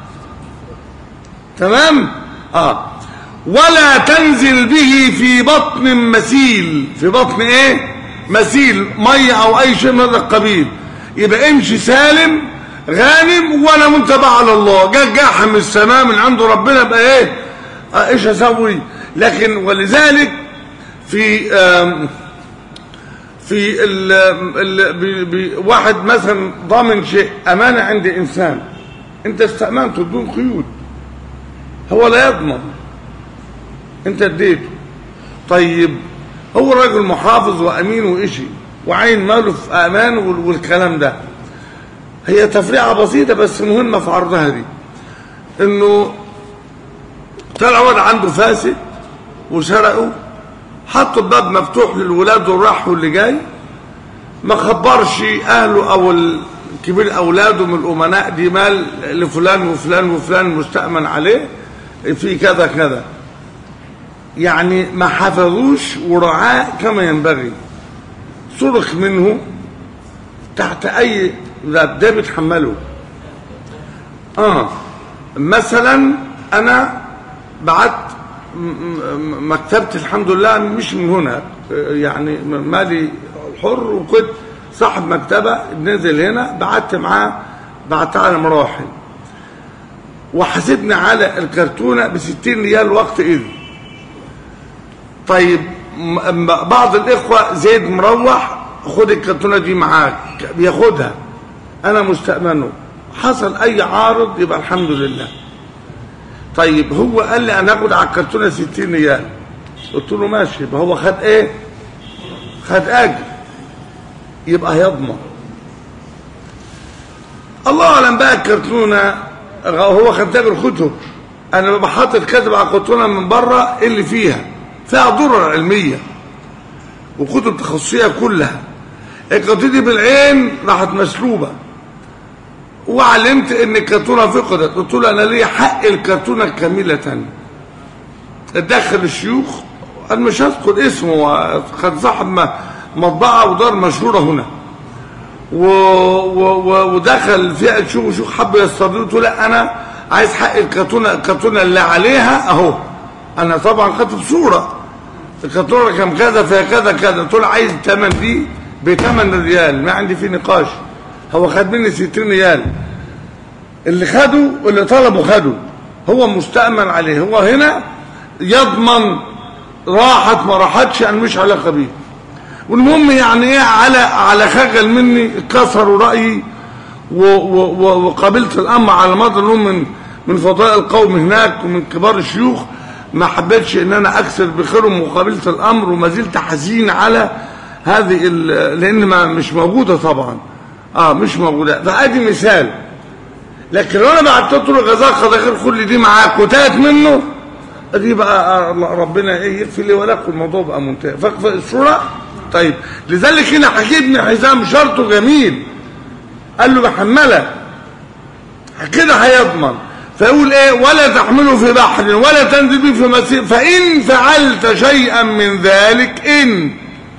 تمام اه ولا تنزل به في بطن مسيل في بطن ايه مسيل ميه او اي شيء من هذا القبيل يبقى امشي سالم غانم ولا منتبه على الله جا جاحة من السماء من عند ربنا بقى ايه آه ايش اسوي لكن ولذلك في آم في ال ال بي بي واحد مثلا ضامن شيء امانه عند انسان انت استامنته بدون قيود هو لا يضمن انت اديته طيب هو راجل محافظ وامين وإشي وعين ماله في امان وال- والكلام ده هي تفريعه بسيطه بس مهمه في عرضها دي انه طلع واد عنده فاسد وسرقه حطوا الباب مفتوح للولاد والراح واللي جاي ما خبرش اهله او الكبير اولاده من الامناء دي مال لفلان وفلان وفلان مستأمن عليه في كذا كذا يعني ما حفظوش ورعاه كما ينبغي صرخ منه تحت اي ده ده بيتحمله اه مثلا انا بعت م- م- مكتبتي الحمد لله مش من هنا آه، يعني مالي حر وكنت صاحب مكتبه نزل هنا بعت معاه بعت على مراحل وحاسبني على الكرتونه ب 60 ريال وقت اذن طيب م- م- بعض الاخوه زيد مروح خد الكرتونه دي معاك بياخدها انا مستأمنه حصل اي عارض يبقى الحمد لله طيب هو قال لي انا اخد على الكرتونه 60 ريال قلت له ماشي يبقى هو خد ايه خد اجر يبقى هيضمن الله اعلم بقى الكرتونه هو خد تاجر كتب انا ببقى حاطط كاتب على الكرتونه من بره إيه اللي فيها فيها ضرر علميه وكتب تخصصيه كلها الكرتونه دي بالعين راحت مسلوبه وعلمت ان الكرتونه فقدت قلت له انا ليه حق الكرتونه كامله اتدخل الشيوخ انا مش هذكر اسمه كان صاحب م- مطبعه ودار مشهوره هنا و... و... و... ودخل فيها الشيوخ وشيوخ حب يسترضيه قلت له لا انا عايز حق الكرتونه الكرتونه اللي عليها اهو انا طبعا خدت صوره الكرتونه كام كذا فيها كذا كذا قلت له عايز الثمن دي بثمن الريال ما عندي فيه نقاش هو خد مني 60 ريال اللي خده واللي طلبه خده هو مستأمن عليه هو هنا يضمن راحت ما راحتش انا مش علاقه بيه والمهم يعني ايه على على خجل مني كسروا رايي و- و- و- وقابلت الامر على مدى اليوم من من فضائل القوم هناك ومن كبار الشيوخ ما حبيتش ان انا اكثر بخيرهم وقابلت الامر وما زلت حزين على هذه ال- لان ما مش موجوده طبعا اه مش موجوده فادي مثال لكن لو انا بعت له جزاك الله خير كل دي معاك وتات منه دي بقى الله- ربنا ايه يغفر لي ولكم الموضوع بقى منتهي فاكفى الصوره طيب لذلك هنا حكيم بن حزام شرطه جميل قال له بحملك كده هيضمن فيقول ايه ولا تحمله في بحر ولا تنزل به في مسير فان فعلت شيئا من ذلك ان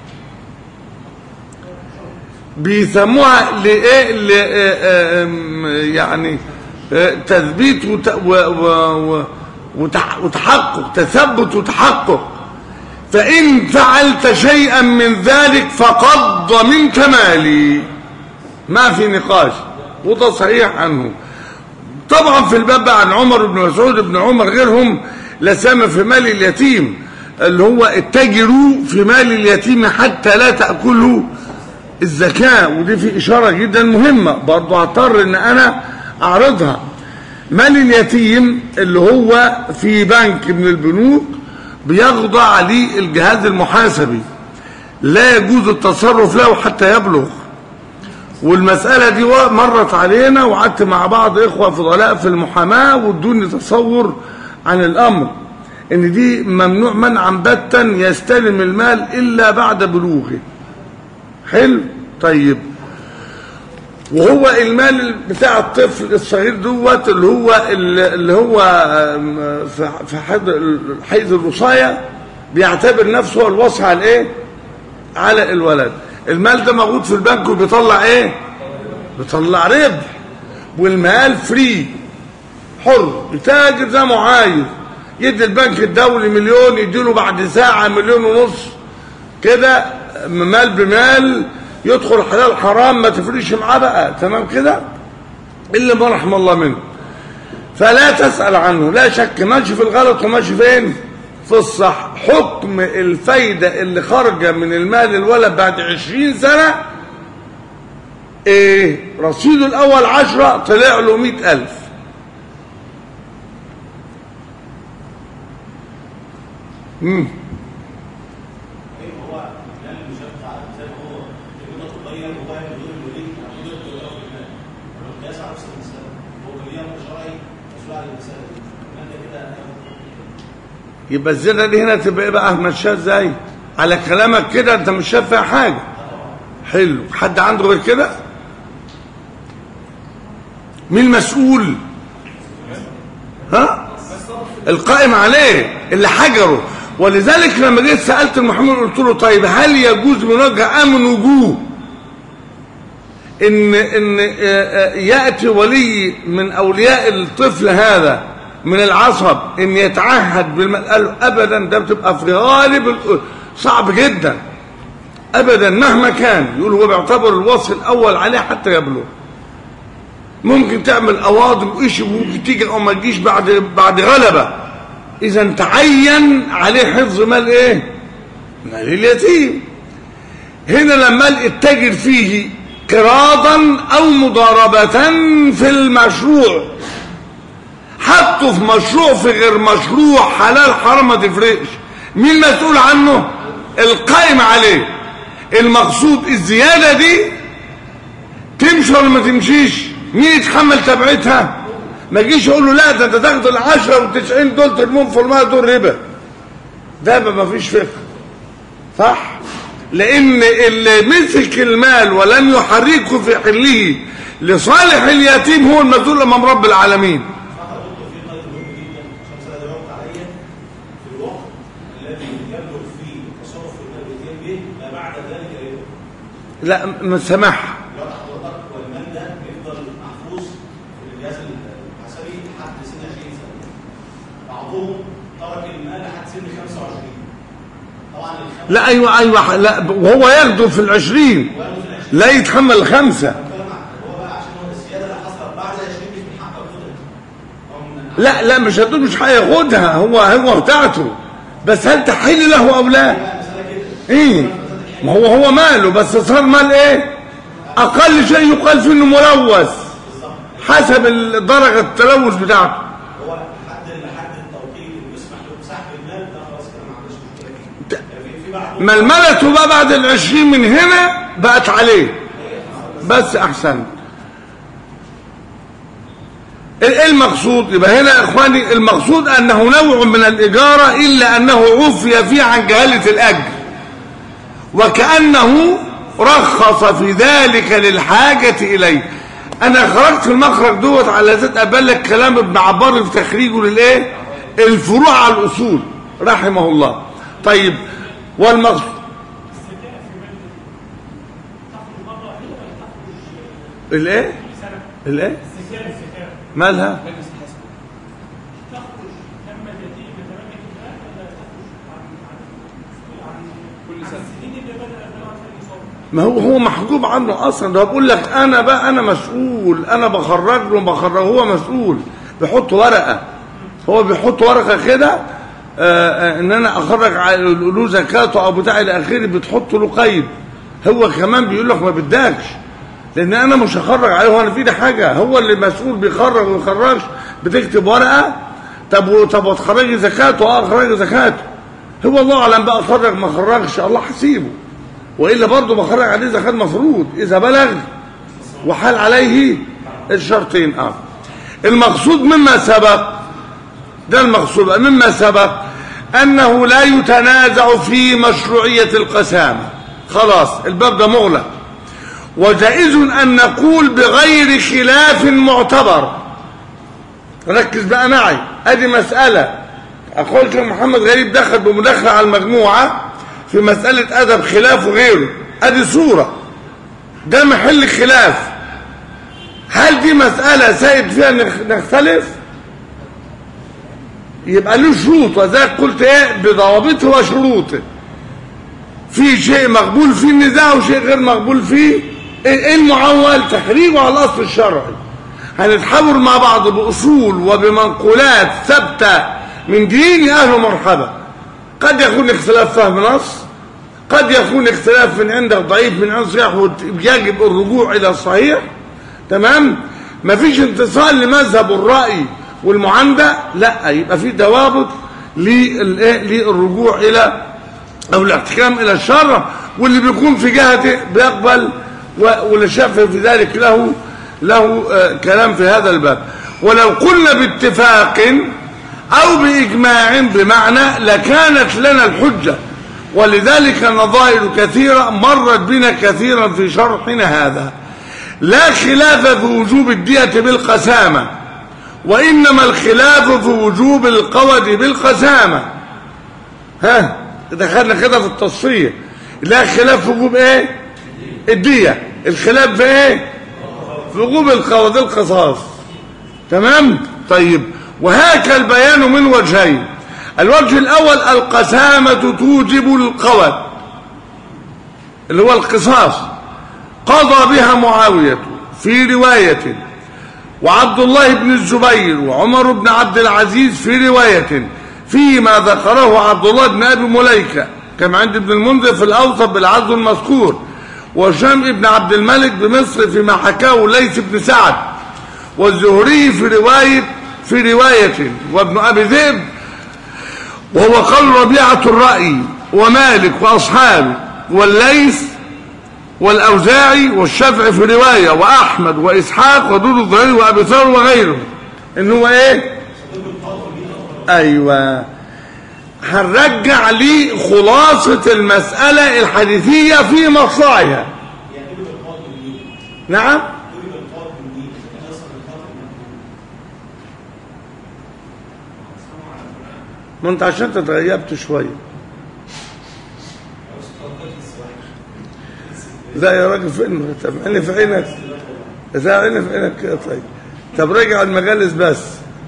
بيسموها لايه ل- آه، آم، يعني آه، تثبيت وت- و- و- و- وتح- وتحقق تثبت وتحقق فإن فعلت شيئا من ذلك فقد ضمنت مالي ما في نقاش وده صحيح عنه طبعا في الباب بقى عن عمر بن مسعود بن عمر غيرهم لسام في مال اليتيم اللي هو اتجروا في مال اليتيم حتى لا تأكلوا الزكاة ودي في إشارة جدا مهمة برضو هضطر ان انا اعرضها مال اليتيم اللي هو في بنك من البنوك بيخضع عليه الجهاز المحاسبي لا يجوز التصرف له حتى يبلغ والمسألة دي مرت علينا وقعدت مع بعض إخوة فضلاء في المحاماة وادوني تصور عن الأمر إن دي ممنوع منعا باتا يستلم المال إلا بعد بلوغه حلو طيب وهو المال بتاع الطفل الصغير دوت اللي هو اللي هو آم، في في حيض حيض الوصايه بيعتبر نفسه هو الوصي على الايه؟ على الولد المال ده موجود في البنك وبيطلع ايه؟ بيطلع ربح والمال فري حر يتاجر زي ما هو عايز يدي البنك الدولي مليون يديله بعد ساعه مليون ونص كده مال بمال يدخل حلال حرام ما تفرقش معاه بقى تمام كده الا ما رحم الله منه فلا تسأل عنه لا شك ماشي في الغلط وماشي فين في الصح حكم الفايدة اللي خارجة من المال الولد بعد عشرين سنة ايه رصيده الاول عشرة طلع له مئة الف مم. يبقى الزنا دي هنا تبقى ايه بقى ماشيه ازاي على كلامك كده انت مش شايف فيها حاجه حلو حد عنده غير كده مين المسؤول ها القائم عليه اللي حجره ولذلك لما جيت سالت المحمد قلت له طيب هل يجوز من وجه امن وجوه ان ان آه، آه، ياتي ولي من اولياء الطفل هذا من العصب ان يتعهد بالمال قال له ابدا ده بتبقى في غالب ال- صعب جدا ابدا مهما كان يقول هو بيعتبر الوصف الاول عليه حتى يبلغ ممكن تعمل قواضي وإيش وممكن تيجي او ما تجيش بعد بعد غلبه اذا تعين عليه حفظ مال ايه مال اليتيم هنا لما التاجر فيه قراضا او مضاربة في المشروع حطه في مشروع في غير مشروع حلال حرام ما تفرقش مين مسؤول عنه القائم عليه المقصود الزيادة دي تمشي ولا ما تمشيش مين يتحمل تبعتها ما يجيش يقول له لا ده انت تاخد العشرة والتسعين دول ترمون في الماء دول ربا ده ما فيش فقه صح لان اللي مسك المال ولم يحركه في حله لصالح اليتيم هو المسؤول امام رب العالمين لا ما سمح والمال ده بيفضل محفوظ في الجهاز الحسابي لحد سن 20 سنه. بعضهم ترك المال لحد سن 25. طبعا الخمسه لا ايوه ايوه لا وهو ياخده في العشرين لا يتحمل الخمسه هو بقى عشان هو الزياده اللي حصلت بعد 20 مش من حقه ياخدها. هو من لا لا مش هتقول مش هياخدها هو هو بتاعته بس هل تحل له او لا ايه ما هو هو ماله بس صار مال ايه اقل شيء يقال فيه انه ملوث حسب درجه التلوث بتاعته ململته بقى بعد العشرين من هنا بقت عليه بس احسن ايه المقصود يبقى هنا يا اخواني المقصود انه نوع من الاجاره الا انه عفي فيه عن جهاله الاجر وكانه رخص في ذلك للحاجه اليه انا خرجت في المخرج دوت على ذات ابلغ كلام ابن عبار في تخريجه للايه الفروع على الاصول رحمه الله طيب والمقصود الايه الايه مالها ما هو هو محجوب عنه اصلا ده بقول لك انا بقى انا مسؤول انا بخرج له بخرج هو مسؤول بيحط ورقه هو بيحط ورقه كده آه، آه، ان انا اخرج على- له زكاته او بتاع الى اخره بتحط له قيد هو كمان بيقول لك ما بدكش لان انا مش هخرج عليه هو انا في ايدي حاجه هو اللي مسؤول بيخرج وما يخرجش بتكتب ورقه طب و- طب وتخرجي زكاته اه اخرجي زكاته هو الله اعلم بقى خرج ما خرجش الله حسيبه والا برضه بخرج عليه زكاه مفروض اذا بلغ وحال عليه الشرطين اه المقصود مما سبق ده المقصود بقى مما سبق انه لا يتنازع في مشروعيه القسامه خلاص الباب ده مغلق وجائز ان نقول بغير خلاف معتبر ركز بقى معي ادي مساله اخوك الشيخ محمد غريب دخل بمداخله على المجموعه في مساله ادب خلاف وغيره ادي صوره ده محل خلاف هل دي مساله سائد فيها نخ- نختلف يبقى له شروط وذلك قلت ايه بضوابطه وشروطه في شيء مقبول فيه النزاع وشيء غير مقبول فيه ايه المعول تخريجه على الاصل الشرعي هنتحاور مع بعض باصول وبمنقولات ثابته من دين اهل مرحبا قد يكون اختلاف فهم نص قد يكون اختلاف من عندك ضعيف من عندك صحيح يجب الرجوع الى الصحيح تمام مفيش انتصال لمذهب الراي والمعاندة لا يبقى في ضوابط للإيه؟ للرجوع الى او الاحتكام الى الشرع واللي بيكون في جهته بيقبل و- واللي شاف في ذلك له له آه، كلام في هذا الباب ولو قلنا باتفاق او باجماع بمعنى لكانت لنا الحجه ولذلك نظائر كثيره مرت بنا كثيرا في شرحنا هذا لا خلاف في وجوب الدية بالقسامة وإنما الخلاف في وجوب القود بالقسامة ها دخلنا كده في التصفية لا خلاف في وجوب ايه الدية الخلاف في ايه في وجوب القود القصاص تمام طيب وهاك البيان من وجهين الوجه الأول القسامة توجب القود اللي هو القصاص قضى بها معاوية في رواية وعبد الله بن الزبير وعمر بن عبد العزيز في رواية فيما ذكره عبد الله بن أبي مليكة كما عند ابن المنذر في الأوسط بالعزو المذكور وهشام بن عبد الملك بمصر فيما حكاه ليث بن سعد والزهري في رواية في رواية وابن أبي ذئب وهو قول ربيعة الرأي ومالك وأصحابه والليث والأوزاعي والشافعي في رواية وأحمد وإسحاق ودود الظهيري وأبي ثور وغيره إن هو إيه أيوة هنرجع لي خلاصة المسألة الحديثية في مصلعها نعم ما انت عشان تتغيبت شويه لا يا راجل فين طب عيني في عينك لا عيني في عينك كده طيب طب راجع المجالس بس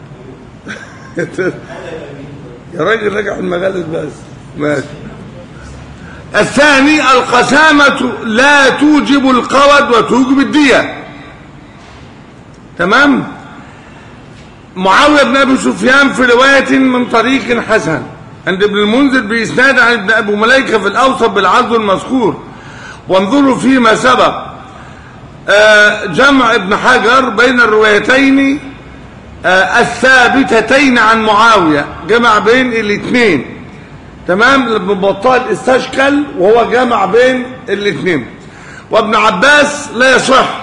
يا راجل راجع المجالس بس ماشي الثاني القسامة لا توجب القود وتوجب الدية تمام معاوية بن أبي سفيان في رواية من طريق حسن عند ابن المنذر بإسناد عن ابن أبو مليكة في الأوسط بالعرض المذكور وانظروا فيما سبق آه، جمع ابن حجر بين الروايتين آه، الثابتتين عن معاوية جمع بين الاثنين تمام ابن بطال استشكل وهو جمع بين الاثنين وابن عباس لا يصح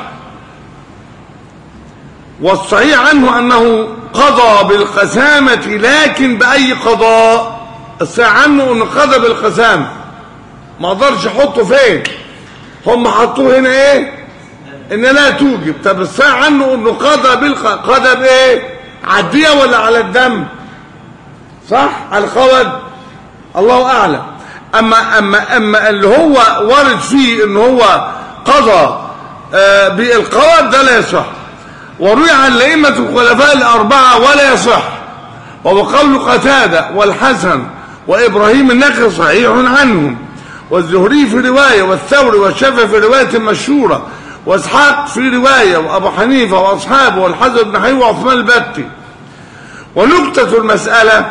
والصحيح عنه انه قضى بالقسامة لكن بأي قضاء الصحيح عنه انه قضى بالقسامة ما قدرش يحطه فين هم حطوه هنا ايه ان لا توجب طب الصحيح عنه انه قضى بالق قضى بايه عديه ولا على الدم صح على القود الله اعلم اما اما اما اللي هو ورد فيه ان هو قضى آه بالقود ده لا يصح وروي عن الائمه الخلفاء الاربعه ولا يصح وهو قول قتاده والحسن وابراهيم النخعي صحيح عنهم والزهري في روايه والثوري والشافعي في روايه مشهوره واسحاق في روايه وابو حنيفه واصحابه والحسن بن حي وعثمان البتي ونقطه المساله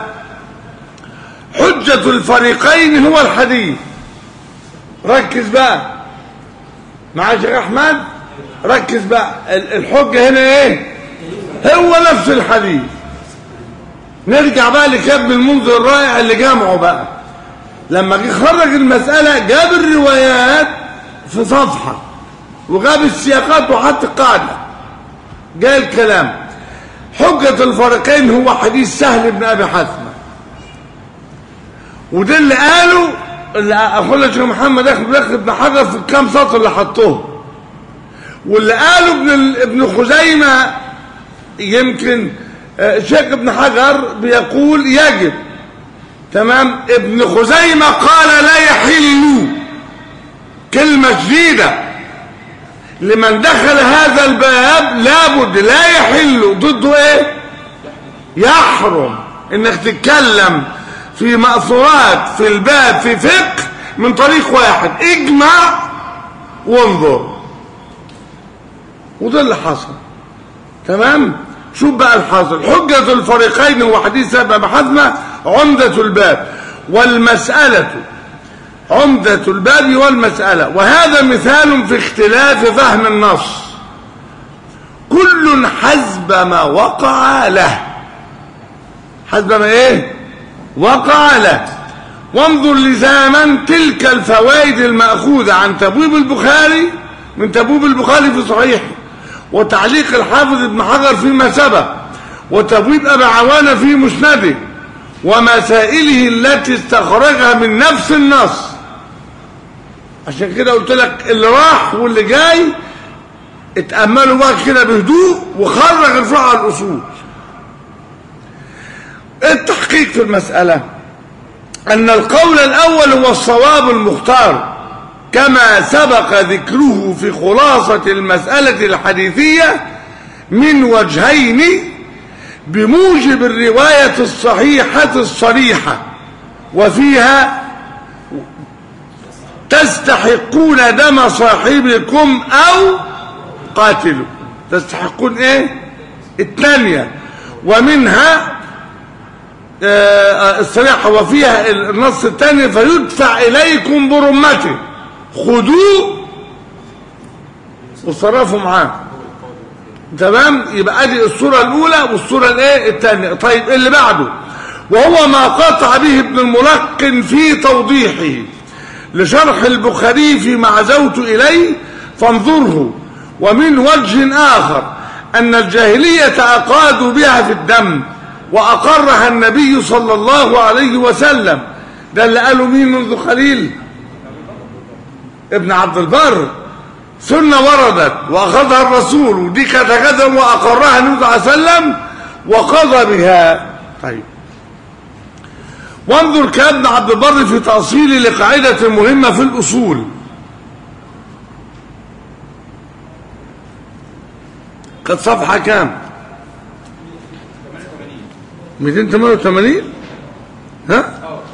حجه الفريقين هو الحديث ركز بقى مع شيخ احمد ركز بقى الحجه هنا ايه هو نفس الحديث نرجع بقى لكتاب المنذر الرائع اللي جمعه بقى لما جه خرج المسألة جاب الروايات في صفحة وجاب السياقات وحط القاعدة جاء الكلام حجة الفريقين هو حديث سهل بن أبي حثمة وده اللي قاله اللي أقول لك محمد أخي ابن حجر في الكام سطر اللي حطوه واللي قاله ابن ابن خزيمة يمكن شيخ ابن حجر بيقول يجب تمام ابن خزيمة قال لا يحل كلمة جديدة لمن دخل هذا الباب لابد لا يحل ضده ايه يحرم انك تتكلم في مأثورات في الباب في فقه من طريق واحد اجمع وانظر وده اللي حصل تمام شوف بقى الحاصل حجة الفريقين هو حديث سبب حزمة عمدة الباب والمسألة عمدة الباب والمسألة وهذا مثال في اختلاف فهم النص كل حسب ما وقع له حسب ما ايه وقع له وانظر لزاما تلك الفوائد المأخوذة عن تبويب البخاري من تبويب البخاري في صحيحه وتعليق الحافظ ابن حجر فيما سبق وتبويب أبا عوانة في مسنده ومسائله التي استخرجها من نفس النص عشان كده قلت لك اللي راح واللي جاي اتأملوا بقى كده بهدوء وخرج الفروع على الأصول التحقيق في المسألة أن القول الأول هو الصواب المختار كما سبق ذكره في خلاصة المسألة الحديثية من وجهين بموجب الرواية الصحيحة الصريحة وفيها تستحقون دم صاحبكم أو قاتلوا تستحقون ايه الثانية ومنها آه الصريحة وفيها النص الثاني فيدفع إليكم برمته خدوه وصرفوا معاه تمام يبقى ادي الصورة الاولى والصورة الايه الثانية طيب اللي بعده وهو ما قطع به ابن الملقن في توضيحه لشرح البخاري فيما عزوت اليه فانظره ومن وجه اخر ان الجاهلية اقادوا بها في الدم واقرها النبي صلى الله عليه وسلم ده اللي قالوا مين منذ قليل ابن عبد البر سنة وردت وأخذها الرسول ودي كذا كذا وأقرها النبي صلى الله عليه وسلم وقضى بها طيب وانظر كابن عبد البر في تأصيل لقاعدة مهمة في الأصول كانت صفحة كام 288 ها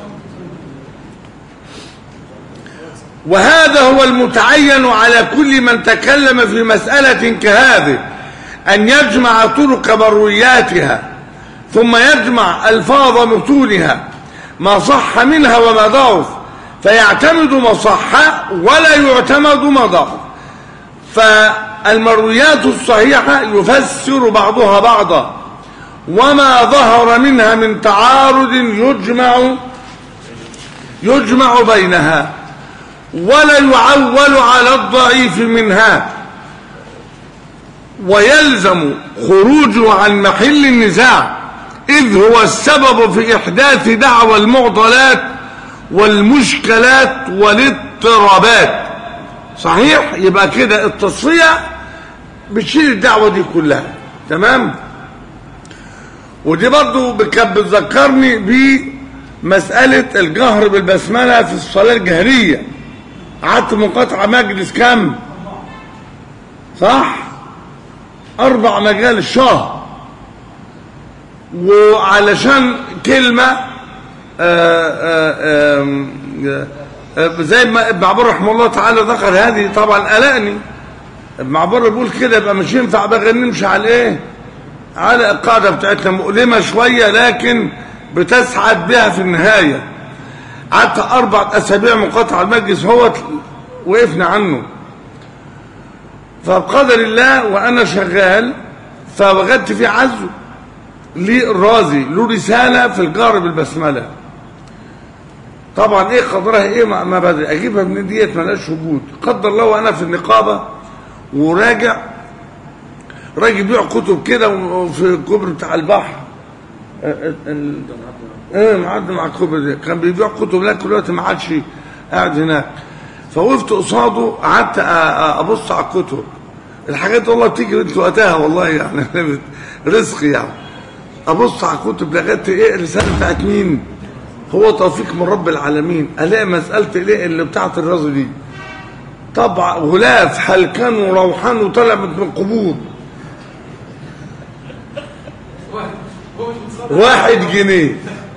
وهذا هو المتعين على كل من تكلم في مسألة كهذه أن يجمع طرق مروياتها ثم يجمع ألفاظ متونها ما صح منها وما ضعف فيعتمد ما صح ولا يعتمد ما ضعف فالمرويات الصحيحة يفسر بعضها بعضا وما ظهر منها من تعارض يجمع يجمع بينها ولا يعول على الضعيف منها ويلزم خروجه عن محل النزاع إذ هو السبب في إحداث دعوى المعضلات والمشكلات والاضطرابات صحيح يبقى كده التصفية بتشيل الدعوة دي كلها تمام ودي برضو كانت بتذكرني بمسألة الجهر بالبسملة في الصلاة الجهرية قعدت منقطع مجلس كام صح أربع مجال شهر وعلشان كلمة آآ آآ آآ زي ما ابن عبور رحمه الله تعالى ذكر هذه طبعا قلقني ابن عبور بيقول كده يبقى مش ينفع بقى نمشي على ايه على القاعدة بتاعتنا مؤلمة شوية لكن بتسعد بها في النهاية قعدت أربع أسابيع منقطع المجلس هو وقفنا عنه فبقدر الله وأنا شغال فوجدت في عزو للرازي له رسالة في الجار بالبسملة طبعا ايه قدرها ايه ما, ما بدري اجيبها من ديت ملهاش وجود قدر الله وانا في النقابة وراجع راجل بيع كتب كده في الكوبر بتاع البحر ايه معدي مع الكوبر ده كان بيبيع كتب لكن دلوقتي ما عادش قاعد هناك فوقفت قصاده قعدت ابص على الكتب الحاجات والله بتيجي انت وقتها والله يعني رزق يعني ابص على الكتب لغايه ايه الرساله بتاعت مين هو توفيق من رب العالمين الاقي مساله الايه اللي بتاعت الرازي دي طبع غلاف حلكان وروحان وطلع من القبور واحد جنيه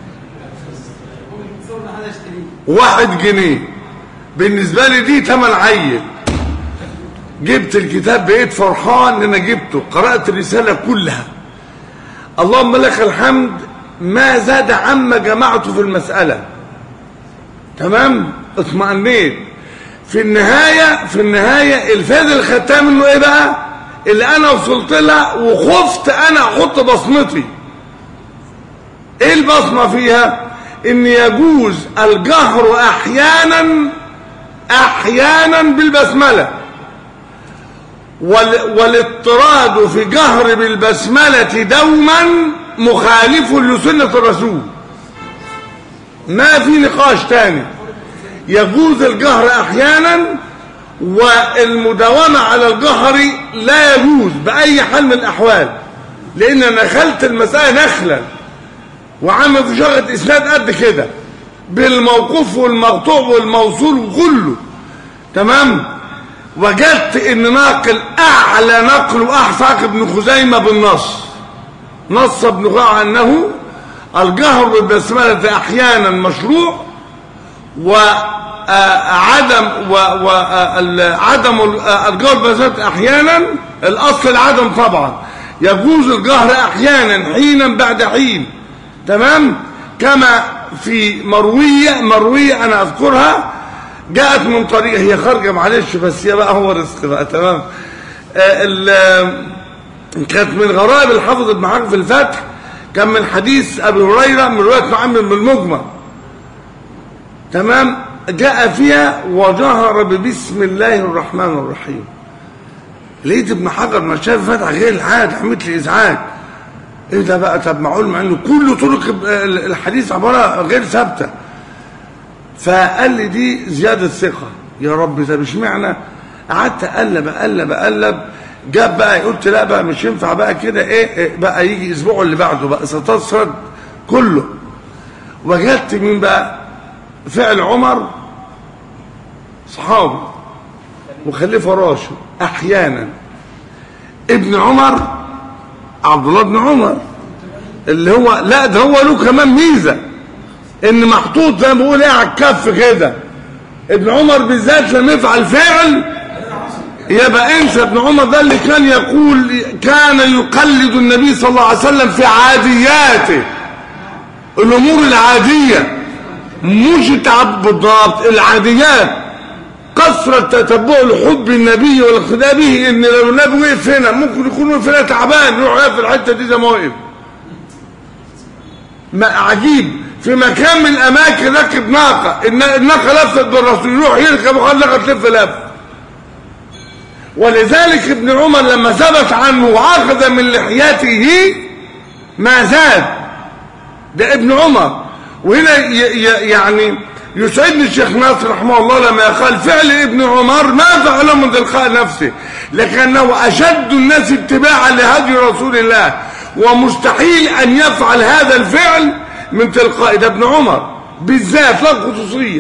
واحد جنيه بالنسبة لي دي تمن عيل جبت الكتاب بقيت فرحان ان انا جبته قرأت الرسالة كلها اللهم لك الحمد ما زاد عما جمعته في المسألة تمام اطمئنيت في النهاية في النهاية الفائدة اللي خدتها منه ايه بقى اللي انا وصلت لها وخفت انا احط بصمتي ايه البصمة فيها ان يجوز الجهر احيانا احيانا بالبسملة وال والاضطراد في جهر بالبسملة دوما مخالف لسنة الرسول ما في نقاش تاني يجوز الجهر احيانا والمداومة على الجهر لا يجوز بأي حال من الأحوال لأن نخلت المسألة نخلا وعامل في شغلة إسناد قد كده بالموقوف والمقطوع والموصول وكله تمام وجدت ان ناقل اعلى نقل واحفظ ابن خزيمة بالنص نص ابن خزيمة انه الجهر بالبسملة احيانا مشروع وعدم وعدم الجهر بالبسملة احيانا الاصل العدم طبعا يجوز الجهر احيانا حينا بعد حين تمام كما في مروية مروية أنا أذكرها جاءت من طريق هي خارجة معلش بس هي بقى هو رزق بقى تمام آه كانت من غرائب الحافظ ابن حجر في الفتح كان من حديث أبي هريرة من رواية معمر بن المجمل تمام جاء فيها وجهر ببسم الله الرحمن الرحيم لقيت ابن حجر ما شاف فتح غير العادة عملت لي إزعاج ايه ده بقى طب معقول مع انه كل طرق الحديث عباره غير ثابته فقال لي دي زياده ثقه يا رب ده مش معنى قعدت اقلب اقلب اقلب جاب بقى قلت لا بقى مش ينفع بقى كده ايه, إيه بقى يجي الاسبوع اللي بعده بقى ستصرد كله وجدت مين بقى فعل عمر صحابي وخليفه راشد احيانا ابن عمر عبد الله بن عمر اللي هو لا ده هو له كمان ميزه ان محطوط زي ما بقول ايه على الكف كده ابن عمر بالذات لما يفعل فعل يبقى انسى ابن عمر ده اللي كان يقول كان يقلد النبي صلى الله عليه وسلم في عادياته الامور العاديه مش التعب بالضبط العاديات كثرة تتبع لحب النبي والاقتداء به ان لو النبي وقف هنا ممكن يكون وقف هنا تعبان يروح يقف في الحته دي زي ما وقف ما عجيب في مكان من الاماكن ركب ناقه الن- الناقه لفت بالرسول يروح يركب وخلى الناقه تلف لف ولذلك ابن عمر لما ثبت عنه واخذ من لحيته ما زاد ده ابن عمر وهنا ي ي يعني يسعدني الشيخ ناصر رحمه الله لما قال فعل ابن عمر ما فعله من تلقاء نفسه لكنه اشد الناس اتباعا لهدي رسول الله ومستحيل ان يفعل هذا الفعل من تلقاء ده ابن عمر بالذات لا خصوصيه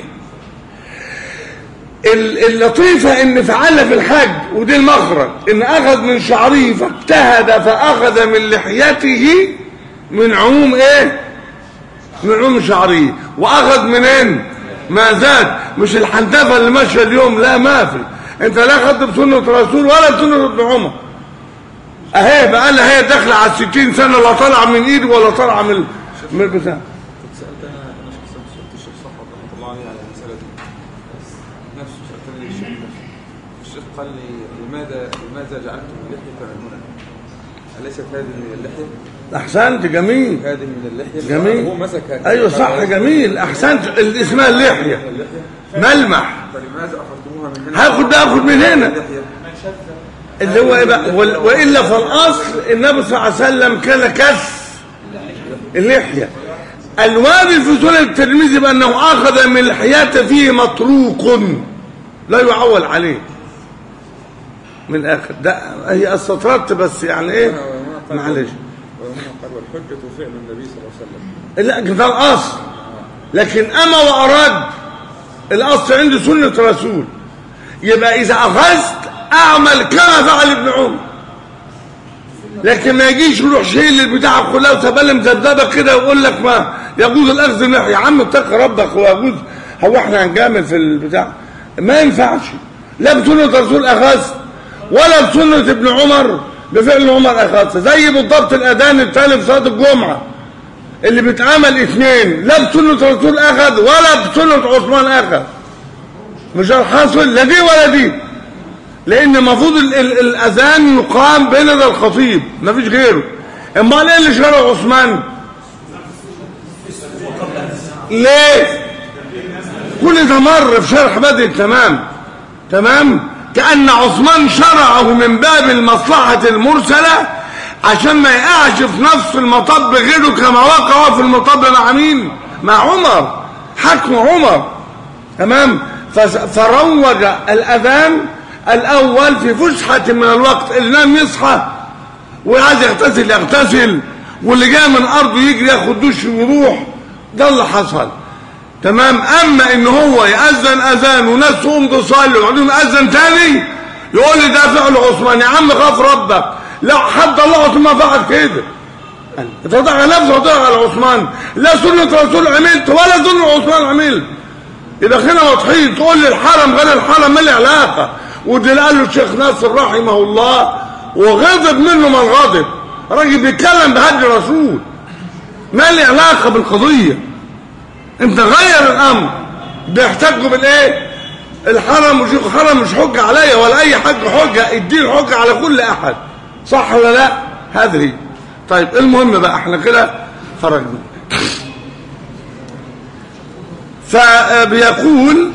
ال- اللطيفة ان فعلها في الحج ودي المخرج ان اخذ من شعره فاجتهد فاخذ من لحيته من عموم ايه من عموم شعره واخذ منين ما زاد مش الحنتفة اللي ماشية اليوم لا ما في انت لا خدت بسنة رسول ولا بسنة ابن عمر اهي بقى لها هي داخله على الستين سنة لا طالعة من ايده ولا طالعة من من البتاع كنت سألت أنا أنا شخصيا سألت الشيخ صفوت رحمة الله عليه على المسألة دي نفسه سألتني الشيخ نفسه الشيخ قال لي لماذا لماذا جعلتم اللحية من هنا؟ أليست هذه من اللحية؟ احسنت جميل هذه من اللحية جميل هو مسك هكذا ايوه صح قال جميل احسنت ال- اسمها اللحيه من اللحية ملمح فلماذا أخذتموها من هنا؟ هاخد ده اخد من هنا اللحية اللي هو ايه بقى وال- والا فالاصل النبي صلى الله عليه وسلم كان كف اللحيه الوارد في سنن الترمذي بانه اخذ من لحيته فيه مطروق لا يعول عليه من الاخر ده هي استطردت بس يعني ايه معلش وهنا قال والحجة فعل النبي صلى الله عليه وسلم لا ده الاصل لكن اما واراد الاصل عندي سنه رسول يبقى اذا اخذت اعمل كما فعل ابن عمر لكن ما يجيش يروح شيل البتاع كلها وسبل مذبذبه كده ويقول لك ما يجوز الاخذ من يا عم اتق ربك ويجوز هو احنا هنجامل في البتاع ما ينفعش لا بسنه رسول اخذت ولا بسنه ابن عمر بفعل عمر اخذت زي بالضبط الاذان التالي في صلاه الجمعه اللي بيتعمل اثنين لا بسنة رسول اخذ ولا بسنة عثمان اخذ مش الحاصل لا دي ولا دي لان المفروض ال- ال- الاذان يقام بين ذا الخطيب مفيش غيره امال ايه اللي شرع عثمان ليه كل ده مر في شرح بدر تمام تمام كأن عثمان شرعه من باب المصلحة المرسلة عشان ما يقعش في نفس المطب غيره كما وقع في المطب مع مين مع عمر حكم عمر تمام فس- فروج الأذان الأول في فسحة من الوقت اللي نام يصحى وعايز يغتسل يغتسل واللي جاي من أرضه يجري ياخد دش ويروح ده اللي حصل تمام اما ان هو ياذن اذان وناس تقوم تصلي وبعدين ياذن تاني يقول لي ده فعل عثمان يا عم خاف ربك لا حد الله عثمان فعل كده انت تضع على نفسك وتضع على عثمان لا سنه رسول عملت ولا سنه عثمان عملت يبقى خلينا واضحين تقول لي الحرم غير الحرم ما له علاقه ودي اللي قاله الشيخ ناصر رحمه الله وغضب منه من غضب راجل بيتكلم بهدي رسول ما له علاقه بالقضيه انت غير الامر بيحتجوا بالايه الحرم مش الحرم مش حجه عليا ولا اي حاج حجه الدين حجه على كل احد صح ولا لا هذه هي. طيب المهم بقى احنا كده خرجنا فبيقول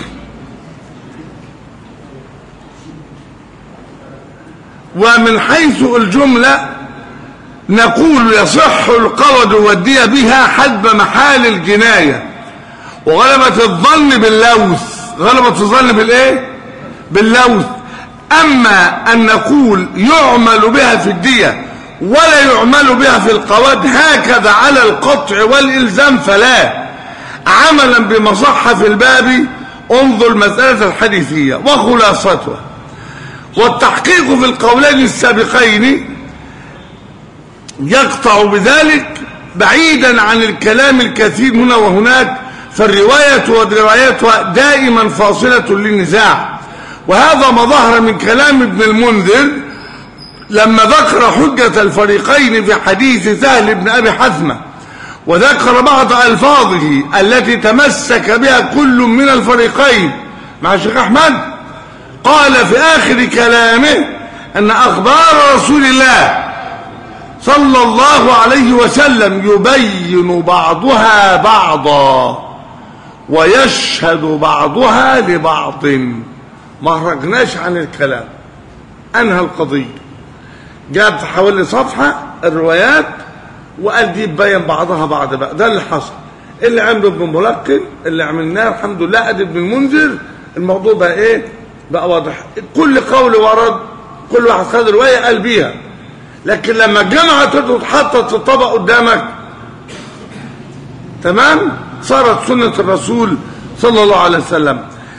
ومن حيث الجمله نقول يصح القرض والدية بها حسب محال الجناية وغلبة الظن باللوث غلبة الظن بالايه باللوث اما ان نقول يعمل بها في الدية ولا يعمل بها في القواد هكذا على القطع والالزام فلا عملا بما صح في الباب انظر المسألة الحديثية وخلاصتها والتحقيق في القولين السابقين يقطع بذلك بعيدا عن الكلام الكثير هنا وهناك فالرواية ودرايتها دائما فاصلة للنزاع وهذا ما ظهر من كلام ابن المنذر لما ذكر حجة الفريقين في حديث سهل بن أبي حثمة وذكر بعض ألفاظه التي تمسك بها كل من الفريقين مع الشيخ أحمد قال في آخر كلامه أن أخبار رسول الله صلى الله عليه وسلم يبين بعضها بعضا ويشهد بعضها لبعض ما هرجناش عن الكلام انهى القضيه جاب في حوالي صفحه الروايات وقال دي تبين بعضها بعض بقى ده اللي حصل اللي عمله ابن ملقن اللي عملناه الحمد لله ادي ابن المنذر الموضوع بقى ايه بقى واضح كل قول ورد كل واحد خد روايه قال بيها لكن لما الجامعه اتحطت في الطبق قدامك تمام صارت سنه الرسول صلى الله عليه وسلم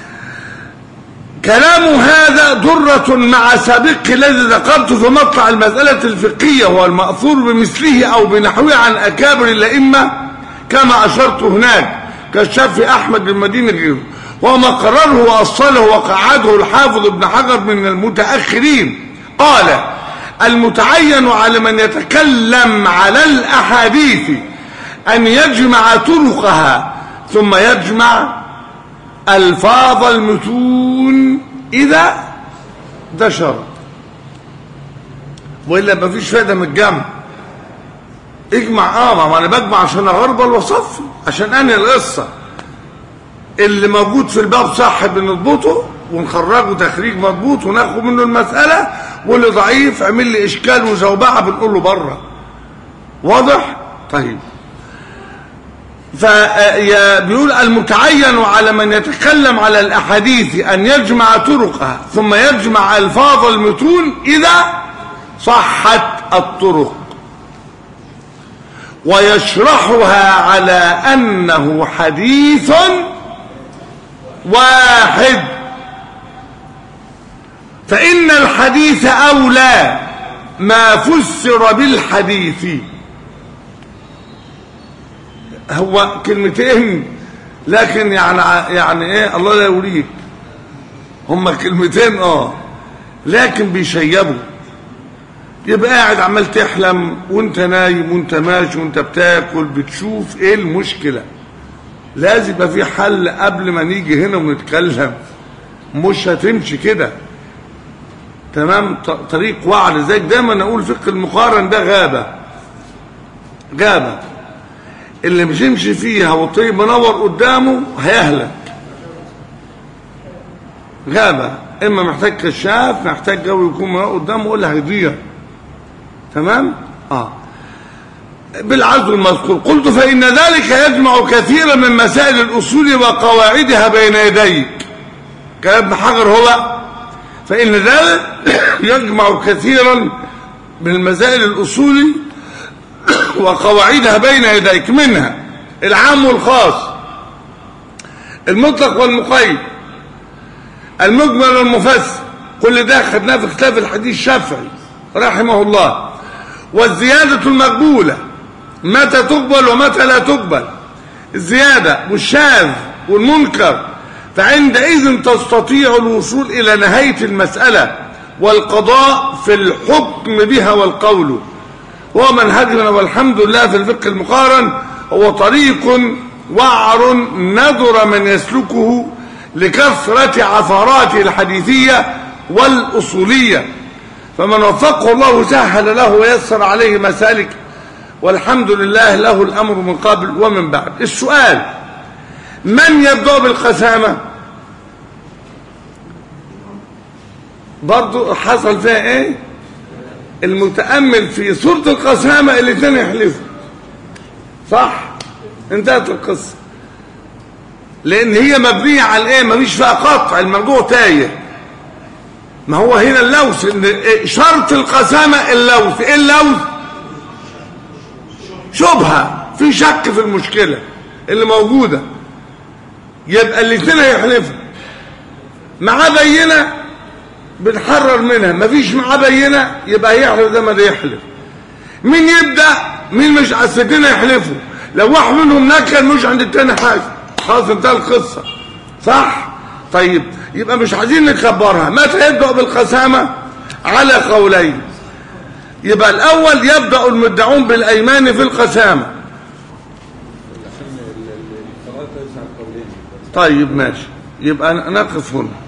كلام هذا درة مع سابق الذي ذكرته في مطلع المسألة الفقهية هو المأثور بمثله أو بنحوه عن أكابر الأئمة كما أشرت هناك كالشافعي أحمد بن مدينة غيره وما قرره وأصله وقعده الحافظ ابن حجر من المتأخرين قال المتعين على من يتكلم على الأحاديث أن يجمع طرقها ثم يجمع الفاظ المتون اذا ده شرط والا ما فيش فايده من الجمع اجمع اه ما انا بجمع عشان اغربل واصفي عشان انهي القصه اللي موجود في الباب صح بنضبطه ونخرجه تخريج مضبوط وناخد منه المساله واللي ضعيف عمل لي اشكال وزوبعه بنقول له بره واضح طيب فبيقول المتعين على من يتكلم على الأحاديث أن يجمع طرقها ثم يجمع ألفاظ المتون إذا صحت الطرق ويشرحها على أنه حديث واحد فإن الحديث أولى ما فسر بالحديث هو كلمتين لكن يعني يعني ايه الله لا يوريك هما كلمتين اه لكن بيشيبوا يبقى قاعد عمال تحلم وانت نايم وانت ماشي وانت بتاكل بتشوف ايه المشكله لازم يبقى في حل قبل ما نيجي هنا ونتكلم مش هتمشي كده تمام طريق وعد زيك دايما اقول فقه المقارن ده غابه غابه اللي مش يمشي فيها والطريق منور قدامه هيهلك غابة اما محتاج كشاف محتاج جو يكون منور قدامه ولا هيضيع تمام اه بالعزو المذكور قلت فإن ذلك يجمع كثيرا من مسائل الأصول وقواعدها بين يديك كلام ابن حجر هو فإن ذلك يجمع كثيرا من المسائل الأصول وقواعدها بين يديك منها العام والخاص المطلق والمقيد المجمل والمفسر كل ده خدناه في كتاب الحديث الشافعي رحمه الله والزيادة المقبولة متى تقبل ومتى لا تقبل الزيادة والشاذ والمنكر فعندئذ تستطيع الوصول إلى نهاية المسألة والقضاء في الحكم بها والقول هو منهجنا والحمد لله في الفقه المقارن هو طريق وعر نذر من يسلكه لكثرة عثراته الحديثية والأصولية فمن وفقه الله سهل له ويسر عليه مسالك والحمد لله له الأمر من قبل ومن بعد السؤال من يبدأ بالقسامة برضو حصل فيها ايه المتأمل في سورة القسامة الاثنين يحلفوا صح انتهت القصة لان هي مبنية على ايه مفيش فيها قطع الموضوع تايه ما هو هنا اللوث ان شرط القسامة اللوث ايه اللوث شبهة في شك في المشكلة اللي موجودة يبقى الاثنين هيحلفوا معاه بينه بنحرر منها مفيش معاه بينه يبقى يحلف ده ما ده يحلف مين يبدا مين مش على السكينه يحلفوا لو واحد منهم نكل مش عند التاني حاجه خلاص انتهى القصه صح طيب يبقى مش عايزين نكبرها متى يبدا بالقسامه على قولين يبقى الاول يبدا المدعون بالايمان في القسامه طيب ماشي يبقى نقف هنا